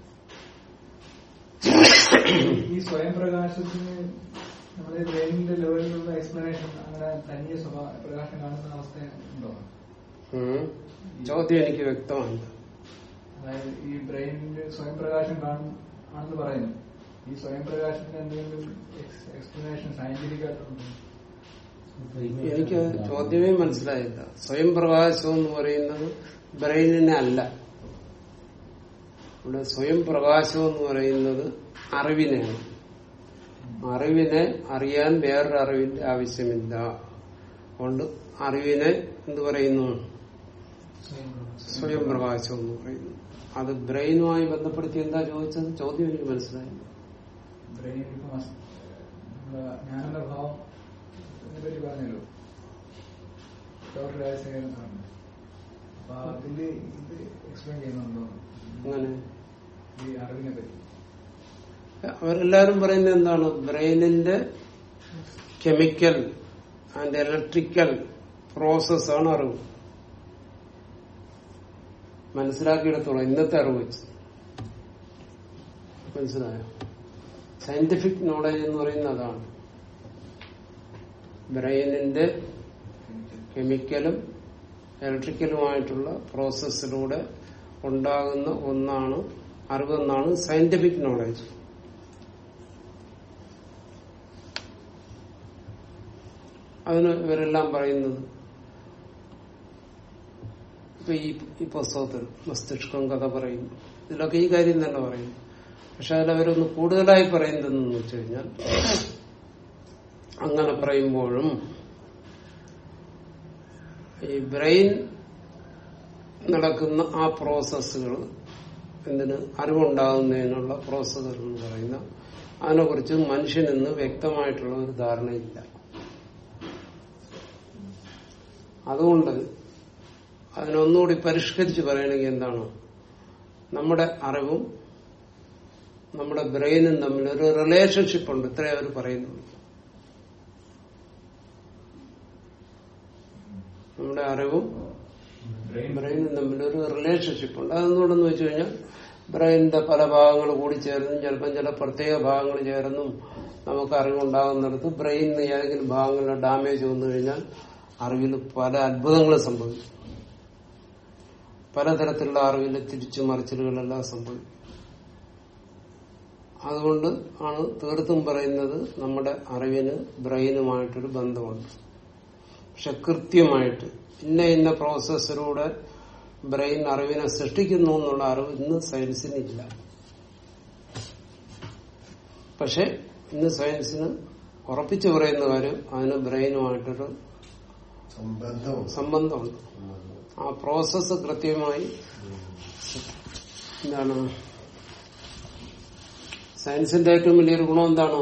ഈ സ്വയം പ്രകാശത്തിന് നമ്മുടെ ബ്രെയിനിന്റെ ലെവലിലുള്ള എക്സ്പ്ലനേഷൻ അങ്ങനെ തനിയെ സ്വഭാവ പ്രകാശം കാണുന്ന അവസ്ഥ ഉണ്ടോ ഉം. ചോദ്യം എനിക്ക് വ്യക്തമല്ല അതായത് ഈ ബ്രെയിനിന്റെ സ്വയം പ്രകാശം കാണും ആണെന്ന് പറയുന്നു ഈ സ്വയം പ്രകാശത്തിന് എന്തെങ്കിലും എക്സ്പ്ലനേഷൻ സയന്റിഫിക് ആയിട്ടുണ്ടോ എനിക്ക് ചോദ്യമേ മനസ്സിലായില്ല സ്വയം പ്രകാശം എന്ന് പറയുന്നത് ബ്രെയിനിനെ അല്ല ഇവിടെ സ്വയം പ്രകാശം എന്ന് പറയുന്നത് അറിവിനെയാണ് അറിവിനെ അറിയാൻ വേറൊരു അറിവിന്റെ ആവശ്യമില്ല അതുകൊണ്ട് അറിവിനെ എന്ത് പറയുന്നു സ്വയം പ്രകാശം എന്ന് പറയുന്നു അത് ബ്രെയിനുമായി ബന്ധപ്പെടുത്തി എന്താ ചോദിച്ചത് ചോദ്യം എനിക്ക് മനസ്സിലായില്ല ബ്രെയിൻ ഇപ്പൊ മസ്- നമ്മുടെ ജ്ഞാനന്റെ ഭാവം പറ്റി പറഞ്ഞല്ലോ ഡോക്ടർ രാജശേഖരൻ സാറിന് അപ്പൊ അതില് ഇത് എക്സ്പ്ലെയിൻ ചെയ്യുന്നുണ്ടോ അങ്ങനെ ഈ അറിവിനെ പറ്റി അവരെല്ലാരും പറയുന്നത് എന്താണ് ബ്രെയിനിന്റെ കെമിക്കൽ ആൻഡ് ഇലക്ട്രിക്കൽ പ്രോസസ് ആണ് അറിവ് മനസ്സിലാക്കിയെടുത്തോളാം ഇന്നത്തെ അറിവ് വെച്ച് മനസ്സിലായോ സയന്റിഫിക് നോളജ് എന്ന് പറയുന്നത് അതാണ് ബ്രെയിനിന്റെ കെമിക്കലും ഇലക്ട്രിക്കലുമായിട്ടുള്ള പ്രോസസ്സിലൂടെ ഉണ്ടാകുന്ന ഒന്നാണ് അറിവെന്നാണ് സയന്റിഫിക് നോളജ് അതിന് ഇവരെല്ലാം പറയുന്നത് ഇപ്പൊ ഈ ഈ പുസ്തകത്തിൽ മസ്തിഷ്കം കഥ പറയും ഇതിലൊക്കെ ഈ കാര്യം തന്നെ പറയും പക്ഷെ അതിലവരൊന്ന് കൂടുതലായി പറയുന്നതെന്ന് വെച്ച് കഴിഞ്ഞാൽ അങ്ങനെ പറയുമ്പോഴും ഈ ബ്രെയിൻ നടക്കുന്ന ആ പ്രോസസ്സുകൾ എന്തിന് അറിവുണ്ടാകുന്നതിനുള്ള പ്രോസസ്സുകൾ എന്ന് പറയുന്ന അതിനെക്കുറിച്ച് മനുഷ്യനെന്ന് വ്യക്തമായിട്ടുള്ള ഒരു ധാരണയില്ല അതുകൊണ്ട് അതിനൊന്നുകൂടി പരിഷ്കരിച്ച് പറയണമെങ്കിൽ എന്താണ് നമ്മുടെ അറിവും നമ്മുടെ ബ്രെയിനും തമ്മിൽ ഒരു റിലേഷൻഷിപ്പ് ഉണ്ട് ഇത്രേ അവർ പറയുന്നുള്ളൂ നമ്മുടെ അറിവും ബ്രെയിനും തമ്മിൽ ഒരു റിലേഷൻഷിപ്പ് ഉണ്ട് അതെന്തുകൊണ്ടെന്ന് വെച്ച് കഴിഞ്ഞാൽ ബ്രെയിനിന്റെ പല ഭാഗങ്ങൾ കൂടി ചേർന്നും ചിലപ്പം ചില പ്രത്യേക ഭാഗങ്ങൾ ചേർന്നും നമുക്ക് അറിവുണ്ടാകുന്നിടത്ത് ബ്രെയിനിന് ഏതെങ്കിലും ഭാഗങ്ങളിൽ ഡാമേജ് വന്നു കഴിഞ്ഞാൽ അറിവിൽ പല അത്ഭുതങ്ങളും സംഭവിക്കും പലതരത്തിലുള്ള അറിവിലെ തിരിച്ചു മറിച്ചിലുകളെല്ലാം സംഭവിക്കും അതുകൊണ്ട് ആണ് തീർത്തും പറയുന്നത് നമ്മുടെ അറിവിന് ബ്രെയിനുമായിട്ടൊരു ബന്ധമുണ്ട് പക്ഷെ കൃത്യമായിട്ട് ഇന്ന ഇന്ന പ്രോസസ്സിലൂടെ ബ്രെയിൻ അറിവിനെ സൃഷ്ടിക്കുന്നു എന്നുള്ള അറിവ് ഇന്ന് സയൻസിനില്ല പക്ഷെ ഇന്ന് സയൻസിന് ഉറപ്പിച്ചു പറയുന്ന കാര്യം അതിന് ബ്രെയിനുമായിട്ടൊരു സംബന്ധവും സംബന്ധമുണ്ട് ആ പ്രോസസ്സ് കൃത്യമായി എന്താണ് സയൻസിന്റെ ഏറ്റവും വലിയൊരു ഗുണം എന്താണോ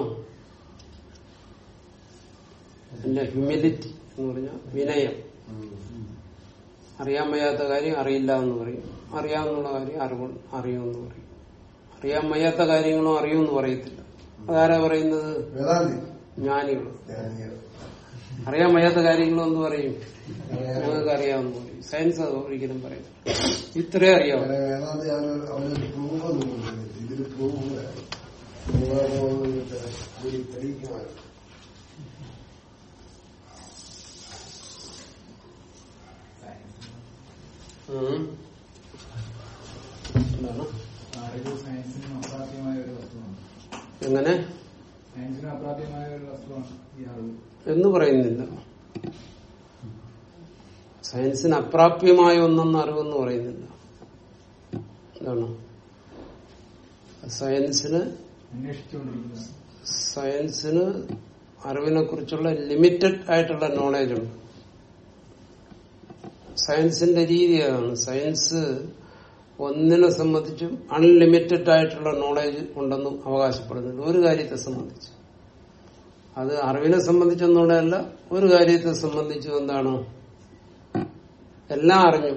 അതിന്റെ ഹ്യൂമിലിറ്റി എന്ന് പറഞ്ഞാൽ വിനയം അറിയാൻ വയ്യാത്ത കാര്യം അറിയില്ല എന്ന് പറയും അറിയാവുന്ന കാര്യം അറിവ് അറിയുമെന്ന് പറയും അറിയാൻ വയ്യാത്ത കാര്യങ്ങളും അറിയുമെന്ന് പറയത്തില്ല അതാരാ പറയുന്നത് വേദാന്തി ജ്ഞാനികൾ ജ്ഞാനികൾ. അറിയാൻ വയ്യാത്ത കാര്യങ്ങളും എന്ന് പറയും ഞങ്ങൾക്ക് അറിയാമെന്ന് പറയും സയൻസ് അത് ഒരിക്കലും പറയും ഇത്രേ അറിയാവൂ അങ്ങനെ വേദാന്തി അവന് അവനൊരു പ്രൂഫ് ഒന്നും കൊണ്ടുവന്നില്ല. ഇതില് പ്രൂഫ് വേണം. പ്രൂഫ് ഒരു തെളിയിക്കുവാൻ ഉം. എന്താണ് അറിവ് സയൻസിനും അപ്രാപ്യമായ ഒരു വസ്തുവാണ് എങ്ങനെ സയൻസിനും അപ്രാപ്യമായ ഒരു വസ്തുവാണ് ഈ അറിവ് എന്ന് പറയുന്നില്ല സയൻസിന് അപ്രാപ്യമായ ഒന്നെന്ന് അറിവെന്ന് പറയുന്നില്ല എന്താണ് സയൻസിന് അന്വേഷിച്ചുകൊണ്ടിരിക്കുന്നത് സയൻസിന് അറിവിനെ കുറിച്ചുള്ള ലിമിറ്റഡ് ആയിട്ടുള്ള നോളേജ് ഉണ്ട് സയൻസിന്റെ രീതി അതാണ് സയൻസ് ഒന്നിനെ സംബന്ധിച്ചും അൺലിമിറ്റഡ് ആയിട്ടുള്ള നോളേജ് ഉണ്ടെന്നും അവകാശപ്പെടുന്നുണ്ട് ഒരു കാര്യത്തെ സംബന്ധിച്ച് അത് അറിവിനെ സംബന്ധിച്ചൊന്നുകൂടെയല്ല ഒരു കാര്യത്തെ സംബന്ധിച്ചും എന്താണ് എല്ലാം അറിഞ്ഞു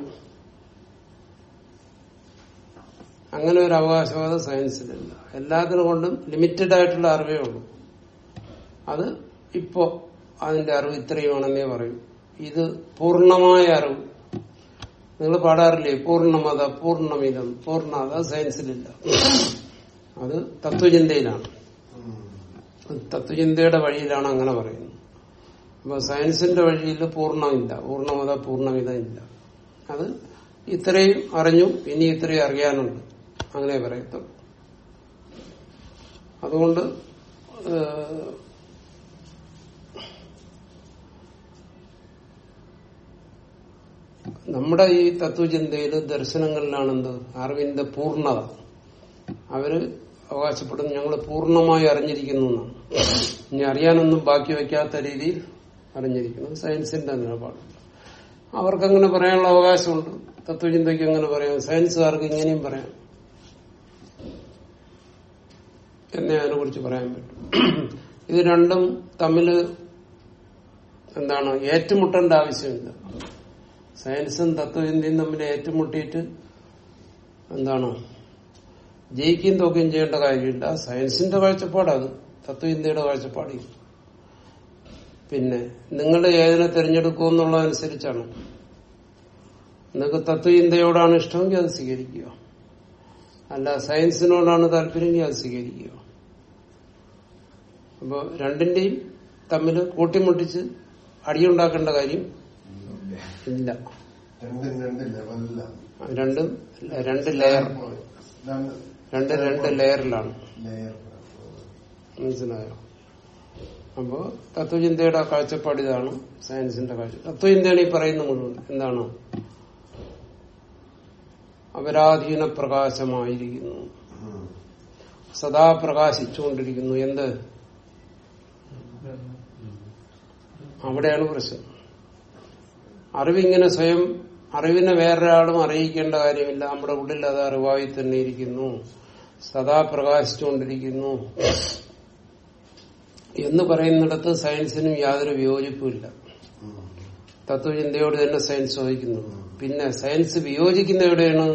അങ്ങനെ ഒരു അവകാശവാദം സയൻസിലില്ല എല്ലാത്തിനും കൊണ്ടും ലിമിറ്റഡ് ആയിട്ടുള്ള അറിവേ ഉള്ളൂ അത് ഇപ്പോ അതിന്റെ അറിവ് ഇത്രയുമാണെന്നേ പറയൂ ഇത് പൂർണ്ണമായ അറിവ് നിങ്ങൾ പാടാറില്ലേ പൂർണ്ണമത പൂർണ്ണമിതം പൂർണ്ണത സയൻസിലില്ല അത് തത്വചിന്തയിലാണ് അത് തത്വചിന്തയുടെ വഴിയിലാണ് അങ്ങനെ പറയുന്നത് അപ്പൊ സയൻസിന്റെ വഴിയിൽ പൂർണ്ണമില്ല പൂർണ്ണമത പൂർണ്ണമിതം ഇല്ല അത് ഇത്രയും അറിഞ്ഞു ഇനി ഇത്രയും അറിയാനുണ്ട് അങ്ങനെ പറയത്തുള്ളൂ അതുകൊണ്ട് ഏഹ്, നമ്മുടെ ഈ തത്വചിന്തയിൽ ദർശനങ്ങളിലാണ് എന്ത് അറിവിന്റെ പൂർണ്ണത അവര് അവകാശപ്പെടുന്നു ഞങ്ങൾ പൂർണ്ണമായി അറിഞ്ഞിരിക്കുന്നു എന്നാണ് ഇനി അറിയാനൊന്നും ബാക്കി വയ്ക്കാത്ത രീതിയിൽ അറിഞ്ഞിരിക്കുന്നു സയൻസിന്റെ നിലപാട് അവർക്കങ്ങനെ പറയാനുള്ള അവകാശമുണ്ട് തത്വചിന്തയ്ക്ക് അങ്ങനെ പറയാം സയൻസുകാർക്ക് ഇങ്ങനെയും പറയാം എന്നേ അതിനെ കുറിച്ച് പറയാൻ പറ്റും ഇത് രണ്ടും തമ്മില് എന്താണ് ഏറ്റുമുട്ടേണ്ട ആവശ്യമില്ല സയൻസും തത്വചിന്തയും തമ്മിൽ ഏറ്റുമുട്ടിയിട്ട് എന്താണ് ജയിക്കുകയും തോക്കുകയും ചെയ്യേണ്ട കാര്യമില്ല സയൻസിന്റെ കാഴ്ചപ്പാട് അത് തത്വചിന്തയുടെ കാഴ്ചപ്പാടില്ല പിന്നെ നിങ്ങൾ ഏതിനെ തിരഞ്ഞെടുക്കും എന്നുള്ളതനുസരിച്ചാണ് നിങ്ങൾക്ക് തത്വചിന്തയോടാണ് ഇഷ്ടമെങ്കിൽ അത് സ്വീകരിക്കുക അല്ല സയൻസിനോടാണ് താല്പര്യമെങ്കിൽ അത് സ്വീകരിക്കുക അപ്പൊ രണ്ടിന്റെയും തമ്മിൽ കൂട്ടിമുട്ടിച്ച് അടിയുണ്ടാക്കേണ്ട കാര്യം ഇല്ല രണ്ടും രണ്ട് ലെവലിലാണ് രണ്ടും രണ്ട് ലെയർ രണ്ട് രണ്ട് രണ്ട് ലെയറിലാണ് ലെയർ മനസ്സിലായോ അപ്പോ തത്വചിന്തയുടെ കാഴ്ചപ്പാട് ഇതാണ് സയൻസിന്റെ കാഴ്ച തത്വചിന്തയാണ് ഈ പറയുന്ന മുഴുവൻ എന്താണ് അപരാധീന പ്രകാശമായിരിക്കുന്നു സദാ പ്രകാശിച്ചുകൊണ്ടിരിക്കുന്നു എന്ത് അവിടെയാണ് പ്രശ്നം അറിവിങ്ങനെ സ്വയം അറിവിനെ വേറൊരാളും അറിയിക്കേണ്ട കാര്യമില്ല നമ്മുടെ ഉള്ളിൽ അത് അറിവായി തന്നെ ഇരിക്കുന്നു സദാ പ്രകാശിച്ചുകൊണ്ടിരിക്കുന്നു എന്ന് പറയുന്നിടത്ത് സയൻസിനും യാതൊരു വിയോജിപ്പുമില്ല തത്വചിന്തയോട് തന്നെ സയൻസ് വഹിക്കുന്നു പിന്നെ സയൻസ് വിയോജിക്കുന്ന എവിടെയാണ്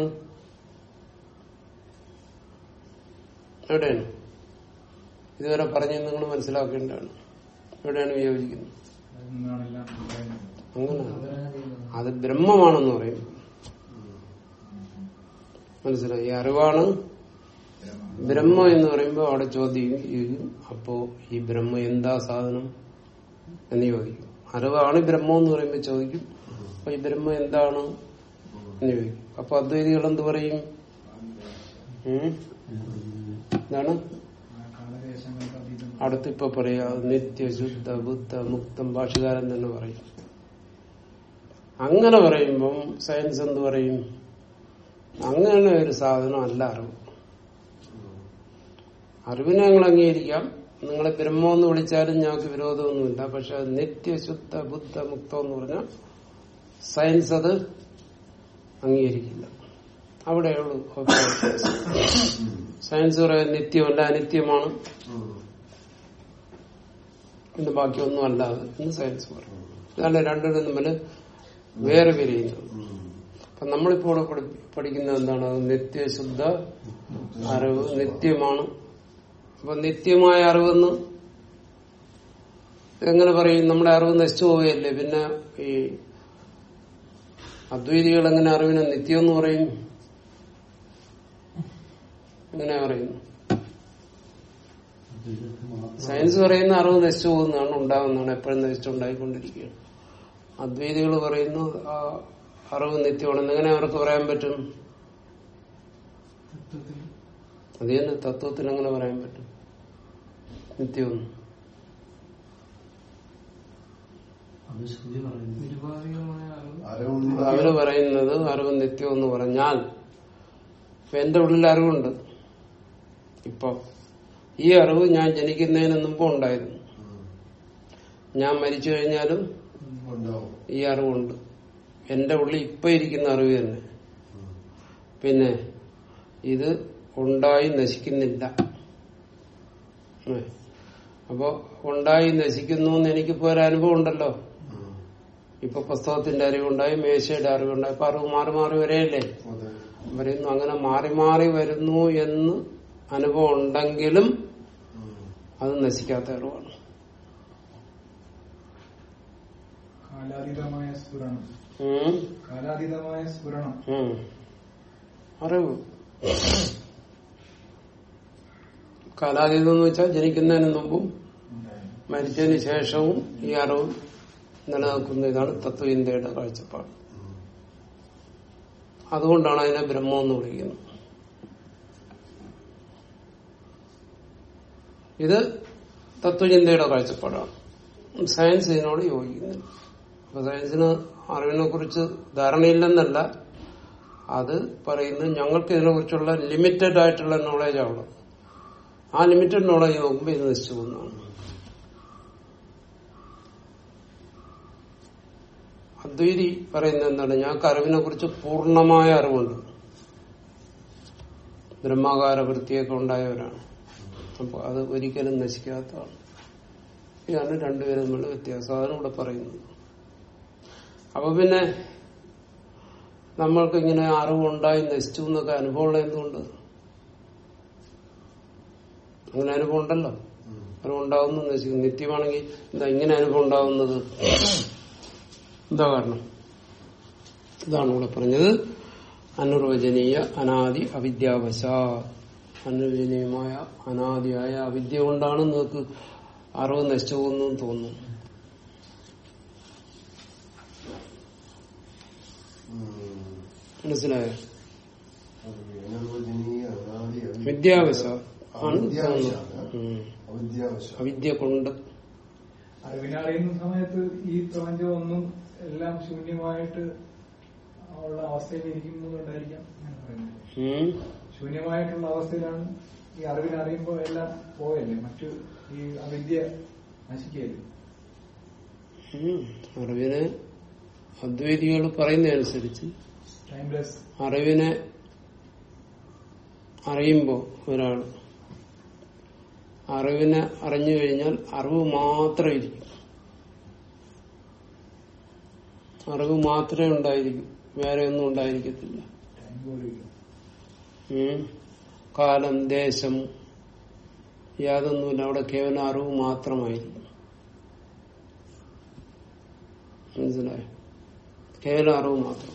എവിടെയാണ് ഇതുവരെ പറഞ്ഞ് നിങ്ങൾ മനസ്സിലാക്കേണ്ടതാണ് എവിടെയാണ് വിയോജിക്കുന്നത് അതിൽ നിന്നാണ് എല്ലാം പറയുന്നത് അങ്ങനെ അത് ബ്രഹ്മമാണെന്ന് പറയും മനസ്സിലായി ഈ അറിവാണ് ബ്രഹ്മ എന്ന് പറയുമ്പോൾ അവിടെ ചോദ്യം ചെയ്യും അപ്പോ ഈ ബ്രഹ്മ എന്താ സാധനം എന്ന് ചോദിക്കും അറിവാണ് ബ്രഹ്മം എന്ന് പറയുമ്പോൾ ചോദിക്കും അപ്പൊ ഈ ബ്രഹ്മ എന്താണ് എന്ന് ചോദിക്കും അപ്പൊ അദ്വൈതികൾ എന്ത് പറയും ഉം? എന്താണ് ആ കാലദേശങ്ങൾക്ക് അതീതം അടുത്തിപ്പോ പറയാ നിത്യശുദ്ധ ബുദ്ധ മുക്തം ഭാഷകാരൻ തന്നെ പറയും അങ്ങനെ പറയുമ്പം സയൻസ് എന്ത് പറയും അങ്ങനെ ഒരു സാധനം അല്ല അറിവ് അറിവിനെ ഞങ്ങൾ അംഗീകരിക്കാം നിങ്ങളെ ബ്രഹ്മം എന്ന് വിളിച്ചാലും ഞങ്ങൾക്ക് വിരോധമൊന്നുമില്ല പക്ഷെ അത് നിത്യശുദ്ധ ബുദ്ധ മുക്തം എന്ന് പറഞ്ഞാൽ സയൻസ് അത് അംഗീകരിക്കില്ല അവിടെയുള്ളൂ സയൻസ് പറയാൻ നിത്യമല്ല അനിത്യമാണ് പിന്നെ ബാക്കിയൊന്നും അല്ലാതെ എന്ന് സയൻസ് പറയും ഇതാണ് രണ്ടിനും തമ്മിൽ വേറെ പിരിയുന്നത് അപ്പൊ നമ്മളിപ്പോൾ ഇവിടെ പഠി- പഠിക്കുന്നത് എന്താണ് അത് നിത്യശുദ്ധ അറിവ് നിത്യമാണ് അപ്പൊ നിത്യമായ അറിവെന്ന് എങ്ങനെ പറയും നമ്മുടെ അറിവ് നശിച്ചു പോവുകയല്ലേ പിന്നെ ഈ അദ്വൈതികൾ എങ്ങനെ അറിവിനെ നിത്യം എന്ന് പറയും എങ്ങനെ പറയുന്നു അദ്വൈതത്തിൽ മാത്രം സയൻസ് പറയുന്ന അറിവ് നശിച്ചു പോകുന്നതാണ് ഉണ്ടാകുന്നതാണ് എപ്പോഴും നശിച്ചുണ്ടായിക്കൊണ്ടിരിക്കുകയാണ് അദ്വൈതികൾ പറയുന്നു ആ അറിവ് നിത്യമാണെന്ന് എങ്ങനെ അവർക്ക് പറയാൻ പറ്റും തത്വത്തിൽ അത് തന്നെ തത്വത്തിൽ എങ്ങനെ പറയാൻ പറ്റും നിത്യമെന്ന് അത് ശ്രുതി പറയുന്നു നിരുപാധികമായ അറിവ് അറിവുണ്ട് അവര് പറയുന്നത് അറിവ് നിത്യം എന്ന് പറഞ്ഞാൽ ഇപ്പൊ എന്റെ ഉള്ളിൽ അറിവുണ്ട് ഇപ്പൊ ഈ അറിവ് ഞാൻ ജനിക്കുന്നതിന് മുമ്പ് ഉണ്ടായിരുന്നു ഞാൻ മരിച്ചു കഴിഞ്ഞാലും ഉണ്ടാവും ഈ അറിവുണ്ട് എന്റെ ഉള്ളിൽ ഇപ്പൊ ഇരിക്കുന്ന അറിവ് തന്നെ പിന്നെ ഇത് ഉണ്ടായി നശിക്കുന്നില്ല ഏ. അപ്പോ ഉണ്ടായി നശിക്കുന്നു എന്ന് എനിക്കിപ്പോ ഒരു അനുഭവം ഉണ്ടല്ലോ ഇപ്പൊ പുസ്തകത്തിന്റെ അറിവുണ്ടായി മേശയുടെ അറിവുണ്ടായി ഇപ്പൊ അറിവ് മാറി മാറി വരെയല്ലേ അതെ പറയുന്നു അങ്ങനെ മാറി മാറി വരുന്നു എന്ന് അനുഭവം ഉണ്ടെങ്കിലും അത് നശിക്കാത്ത അറിവാണ് കാലാതീതമായ സ്ഫുരണം ഉം. കാലാതീതമായ സ്ഫുരണം ഉം. അറിവ് കാലാതീതം എന്ന് വെച്ചാൽ ജനിക്കുന്നതിന് മുമ്പും ഉണ്ടായിരുന്നു മരിച്ചതിന് ശേഷവും ഈ അറിവ് നിലനിൽക്കുന്ന ഇതാണ് തത്വചിന്തയുടെ കാഴ്ചപ്പാട് അതുകൊണ്ടാണ് അതിനെ ബ്രഹ്മം എന്ന് വിളിക്കുന്നത് ഇത് തത്വചിന്തയുടെ കാഴ്ചപ്പാടാണ് സയൻസ് ഇതിനോട് യോജിക്കുന്നില്ല അപ്പൊ സയൻസിന് അറിവിനെ കുറിച്ച് ധാരണയില്ലെന്നല്ല അത് പറയുന്നത് ഞങ്ങൾക്ക് ഇതിനെ കുറിച്ചുള്ള ലിമിറ്റഡ് ആയിട്ടുള്ള നോളേജാണ് ഉള്ളത് ആ ലിമിറ്റഡ് നോളേജ് നോക്കുമ്പോൾ ഇത് നശിച്ചു പോകുന്നതാണ് അദ്വൈതി പറയുന്നത് എന്താണ് ഞങ്ങൾക്ക് അറിവിനെ കുറിച്ച് പൂർണ്ണമായ അറിവുണ്ട് ബ്രഹ്മാകാര വൃത്തിയൊക്കെ ഉണ്ടായവരാണ് അപ്പൊ അത് ഒരിക്കലും നശിക്കാത്തതാണ് ഇതാണ് രണ്ടുപേരും തമ്മിലുള്ള വ്യത്യാസം അതാണ് ഇവിടെ പറയുന്നത് അപ്പൊ പിന്നെ നമ്മൾക്ക് ഇങ്ങനെ അറിവുണ്ടായി നശിച്ചു എന്നൊക്കെ അനുഭവമുള്ള എന്തുകൊണ്ട് അങ്ങനെ അനുഭവം ഉണ്ടല്ലോ അനുഭവം ഉണ്ടാവുന്നു നശിക്കും നിത്യമാണെങ്കിൽ എന്താ ഇങ്ങനെ അനുഭവം ഉണ്ടാവുന്നത് എന്താ കാരണം ഇതാണ് ഇവിടെ പറഞ്ഞത് അനിർവചനീയ അനാദി അവിദ്യാവശ അനിർവചനീയമായ അനാദിയായ അവിദ്യ കൊണ്ടാണ് നിങ്ങൾക്ക് അറിവ് നശിച്ചു പോകുന്നു തോന്നുന്നു മനസ്സിലായോ അനർവചനീയ അനാദി അവിദ്യ- വിദ്യാവശ ആണ് അവിദ്യാവശാണ്. തോന്നുന്നത് ഉം. അവിദ്യാവശ അവിദ്യ കൊണ്ട് അറിവിനെ അറിയുന്ന സമയത്ത് ഈ പ്രപഞ്ചം ഒന്നും എല്ലാം ശൂന്യമായിട്ട് ഉള്ള അവസ്ഥയിൽ ഇരിക്കുന്നതുകൊണ്ടായിരിക്കാം ഞാൻ പറയുന്നത് ഉം. ശൂന്യമായിട്ടുള്ള അവസ്ഥയിലാണ് ഈ അറിവിനെ അറിയുമ്പോൾ എല്ലാം പോയല്ലേ മറ്റു ഈ അവിദ്യ നശിക്കുകയല്ലേ ഉം. അറിവിനെ അദ്വൈതികൾ പറയുന്നതനുസരിച്ച് ടൈംലെസ് അറിവിനെ അറിയുമ്പോ ഒരാൾ അറിവിനെ അറിഞ്ഞു കഴിഞ്ഞാൽ അറിവ് മാത്രം ഇരിക്കും അറിവ് മാത്രമേ ഉണ്ടായിരിക്കും വേറെ ഒന്നും ഉണ്ടായിരിക്കത്തില്ല ടൈം പോലും ഉം. കാലം ദേശം യാതൊന്നുമില്ല അവിടെ കേവലം അറിവ് മാത്രമായിരിക്കും മനസ്സിലായോ കേവലം അറിവ് മാത്രം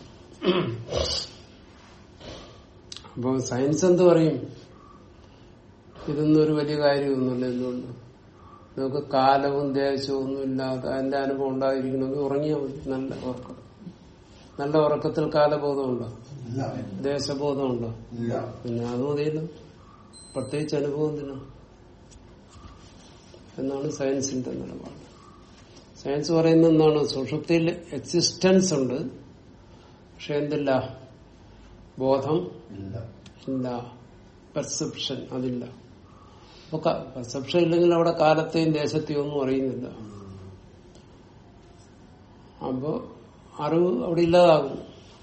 അപ്പൊ സയൻസ് എന്ത് പറയും ഇതൊന്നും ഒരു വലിയ കാര്യമൊന്നുമില്ല എന്തുകൊണ്ട് നമുക്ക് കാലവും ദേശവും ഒന്നും ഇല്ലാതെ അതിന്റെ അനുഭവം ഉണ്ടായിരിക്കണമെങ്കിൽ ഉറങ്ങിയാൽ മതി നല്ല ഉറക്കം നല്ല ഉറക്കത്തിൽ കാലബോധമുണ്ടോ ഇല്ല ദേശബോധമുണ്ടോ ഇല്ല പിന്നെ അത് മതിയല്ലോ പ്രത്യേകിച്ച് അനുഭവം എന്തിനാ എന്നാണ് സയൻസിന്റെ നിലപാട് സയൻസ് പറയുന്നത് എന്താണ് സുഷുപ്തിയിൽ എക്സിസ്റ്റൻസ് ഉണ്ട് പക്ഷെ എന്തില്ല ബോധം ഇല്ല ഇല്ല പെർസെപ്ഷൻ അതില്ല അപ്പൊ പെർസെപ്ഷൻ ഇല്ലെങ്കിൽ അവിടെ കാലത്തെയും ദേശത്തെയും ഒന്നും അറിയുന്നില്ല അപ്പോ അറിവ് അവിടെ ഇല്ലാതാകും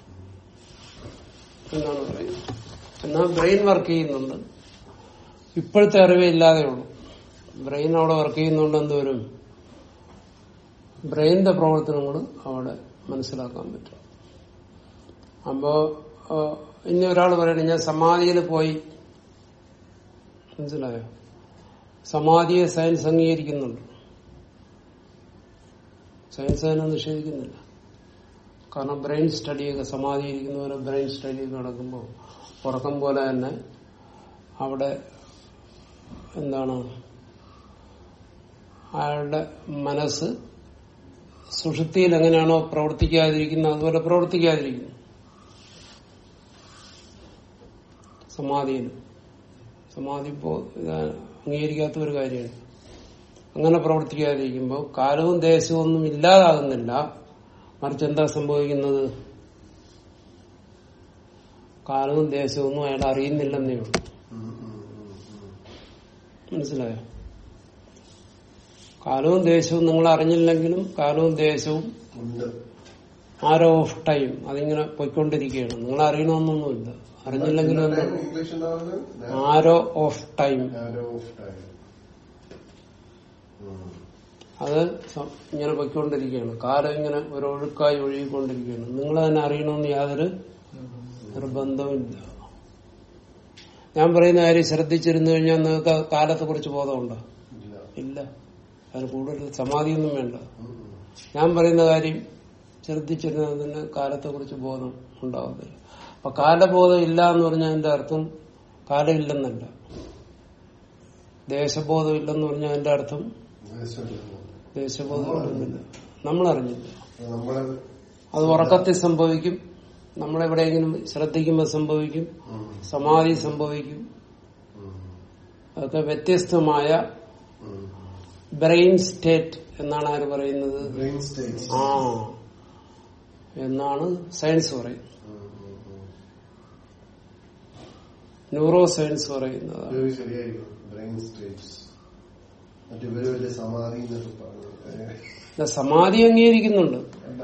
എന്നാണ് പറയുന്നത് എന്നാൽ ബ്രെയിൻ വർക്ക് ചെയ്യുന്നുണ്ട് ഇപ്പോഴത്തെ അറിവേ ഇല്ലാതെ ഉള്ളൂ ബ്രെയിൻ അവിടെ വർക്ക് ചെയ്യുന്നുണ്ട് എന്തോരും ബ്രെയിനിന്റെ പ്രവർത്തനങ്ങൾ അവിടെ മനസ്സിലാക്കാൻ പറ്റും അപ്പോ ആ, ഇനി ഒരാൾ പറയണേ ഞാൻ സമാധിയിൽ പോയി മനസ്സിലായോ സമാധിയെ സയൻസ് അംഗീകരിക്കുന്നുണ്ട് സയൻസ് അതിനെ നിഷേധിക്കുന്നില്ല കാരണം ബ്രെയിൻ സ്റ്റഡിയൊക്കെ സമാധിയിരിക്കുന്നവരെ ബ്രെയിൻ സ്റ്റഡിയൊക്കെ നടക്കുമ്പോൾ ഉറക്കം പോലെ തന്നെ അവിടെ എന്താണ് അയാളുടെ മനസ്സ് സുഷുപ്തിയിൽ എങ്ങനെയാണോ പ്രവർത്തിക്കാതിരിക്കുന്നത് അതുപോലെ പ്രവർത്തിക്കാതിരിക്കുന്നു സമാധിയിൽ സമാധി ഇപ്പോ ഇത് അംഗീകരിക്കാത്ത ഒരു കാര്യമാണ് അങ്ങനെ പ്രവർത്തിക്കാതിരിക്കുമ്പോൾ കാലവും ദേശവും ഒന്നും ഇല്ലാതാകുന്നില്ല മറിച്ച് എന്താ സംഭവിക്കുന്നത് കാലവും ദേശവും ഒന്നും അയാൾ അറിയുന്നില്ലെന്നേ ഉള്ളൂ ഉം, ഉം, ഉം, ഉം. മനസ്സിലായോ കാലവും ദേശവും നിങ്ങൾ അറിഞ്ഞില്ലെങ്കിലും കാലവും ദേശവും ഉണ്ട് ആരോ ഓഫ് ടൈം അതിങ്ങനെ പോയിക്കൊണ്ടിരിക്കുകയാണ് നിങ്ങൾ അറിയണമെന്നൊന്നുമില്ല അറിഞ്ഞില്ലെങ്കിലും ടൈം ഒന്നും ഇംഗ്ലീഷ് എന്താ പറഞ്ഞത് arrow of time arrow of time ഉം. അത് സ- ഇങ്ങനെ പൊയ്ക്കൊണ്ടിരിക്കുകയാണ് കാലം ഇങ്ങനെ ഒരു ഒഴുക്കായി ഒഴുകിക്കൊണ്ടിരിക്കുകയാണ് നിങ്ങൾ തന്നെ അറിയണമെന്ന് യാതൊരു നിർബന്ധമില്ല ഞാൻ പറയുന്ന കാര്യം ശ്രദ്ധിച്ചിരുന്നു കഴിഞ്ഞാൽ നിങ്ങൾക്ക് കാലത്തെ കുറിച്ച് ബോധമുണ്ടോ ഇല്ല ഇല്ല അതിന് കൂടുതൽ സമാധിയൊന്നും വേണ്ട ഉം, ഉം. ഞാൻ പറയുന്ന കാര്യം ശ്രദ്ധിച്ചിരുന്നതിന് കാലത്തെ കുറിച്ച് ബോധം ഉണ്ടാവത്തില്ല അപ്പൊ കാലബോധം ഇല്ല എന്ന് പറഞ്ഞാൽ അതിന്റെ അർത്ഥം കാലമില്ലെന്നല്ല ദേശബോധം ഇല്ലെന്ന് പറഞ്ഞാൽ അതിന്റെ അർത്ഥം ദേശമില്ല. ദേശബോധം ഇല്ലെന്നില്ല നമ്മൾ അറിഞ്ഞില്ല നമ്മള് അത് ഉറക്കത്തിൽ സംഭവിക്കും നമ്മളെവിടെയെങ്കിലും ശ്രദ്ധിക്കുമ്പോൾ സംഭവിക്കും ഉം, സമാധി സംഭവിക്കും ഉം, അതൊക്കെ വ്യത്യസ്തമായ ഉം. ബ്രെയിൻ സ്റ്റേറ്റ് എന്നാണ് ആര് പറയുന്നത് ബ്രെയിൻ സ്റ്റേറ്റ്സ് ആ എന്നാണ് സയൻസ് പറയുന്നത് ന്യൂറോ സയൻസ് പറയുന്നത് ഇവര് ശരിയായിരിക്കും ബ്രെയിൻ സ്റ്റേറ്റ്സ് മറ്റിവര് വലിയ സമാധി എന്നൊക്കെ പറഞ്ഞു ഏ, സമാധി അംഗീകരിക്കുന്നുണ്ട്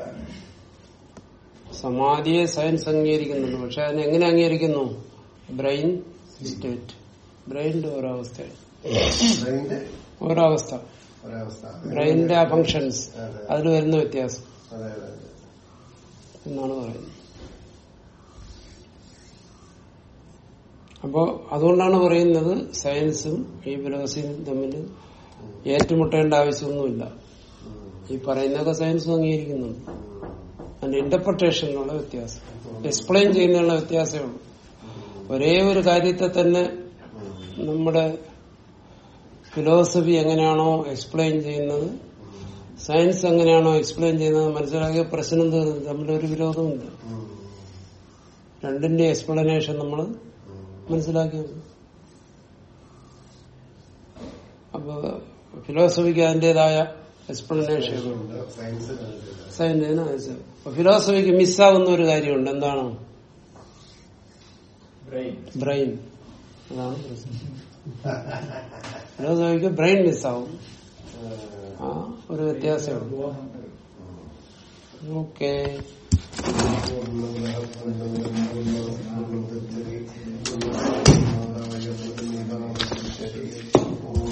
സമാധിയെ സയൻസ് അംഗീകരിക്കുന്നുണ്ട് പക്ഷെ അതിനെ എങ്ങനെ അംഗീകരിക്കുന്നു ബ്രെയിൻ സ്റ്റേറ്റ് ബ്രെയിനിന്റെ ഓരോ അവസ്ഥയാണ് ബ്രെയിന്റെ ഓരോ അവസ്ഥ ഒരവസ്ഥ ബ്രെയിനിന്റെ ആ ഫങ്ഷൻസ് അതെ അതിൽ വരുന്ന വ്യത്യാസം അതെ അതെ അതെ. എന്നാണ് പറയുന്നത് അപ്പോ അതുകൊണ്ടാണ് പറയുന്നത് സയൻസും ഈ ഫിലോസഫിയും തമ്മിൽ ഏറ്റുമുട്ടേണ്ട ആവശ്യമൊന്നുമില്ല ഉം, ഈ പറയുന്നതൊക്കെ സയൻസും അംഗീകരിക്കുന്നുണ്ട് അതിന്റെ ഇന്റർപ്രിട്ടേഷനിലുള്ള വ്യത്യാസം എക്സ്പ്ലെയിൻ ചെയ്യുന്നതിനുള്ള വ്യത്യാസമേ ഉള്ളൂ ഒരേ ഒരു കാര്യത്തെ തന്നെ ഉം, നമ്മുടെ ഫിലോസഫി എങ്ങനെയാണോ എക്സ്പ്ലെയിൻ ചെയ്യുന്നത് സയൻസ് എങ്ങനെയാണോ എക്സ്പ്ലെയിൻ ചെയ്യുന്നത് മനസ്സിലാക്കിയ പ്രശ്നം തീർന്നു തമ്മിലൊരു വിരോധമില്ല ഉം, രണ്ടിന്റെ എക്സ്പ്ലനേഷൻ നമ്മൾ ഉം. മനസ്സിലാക്കിയത് അപ്പൊ ഫിലോസഫിക്ക് അതിന്റേതായ എക്സ്പ്ലനേഷൻ ഉണ്ട്. സയൻസ് കണ്ടിട്ടില്ല. സയൻസിന് ആവശ്യം അപ്പൊ ഫിലോസഫിക്ക് മിസ്സാവുന്ന ഒരു കാര്യമുണ്ട് എന്താണ് ബ്രെയിൻ ബ്രെയിൻ അതാണ് പ്രശ്നം ഫിലോസഫിക്ക് ബ്രെയിൻ മിസ്സാവും ഏ, ആ ഒരു വ്യത്യാസമുള്ളൂ ബോധം ഓക്കെ പൂർണ്ണ പൂർണ്ണ പൂർണ്ണ പൂർണ്ണ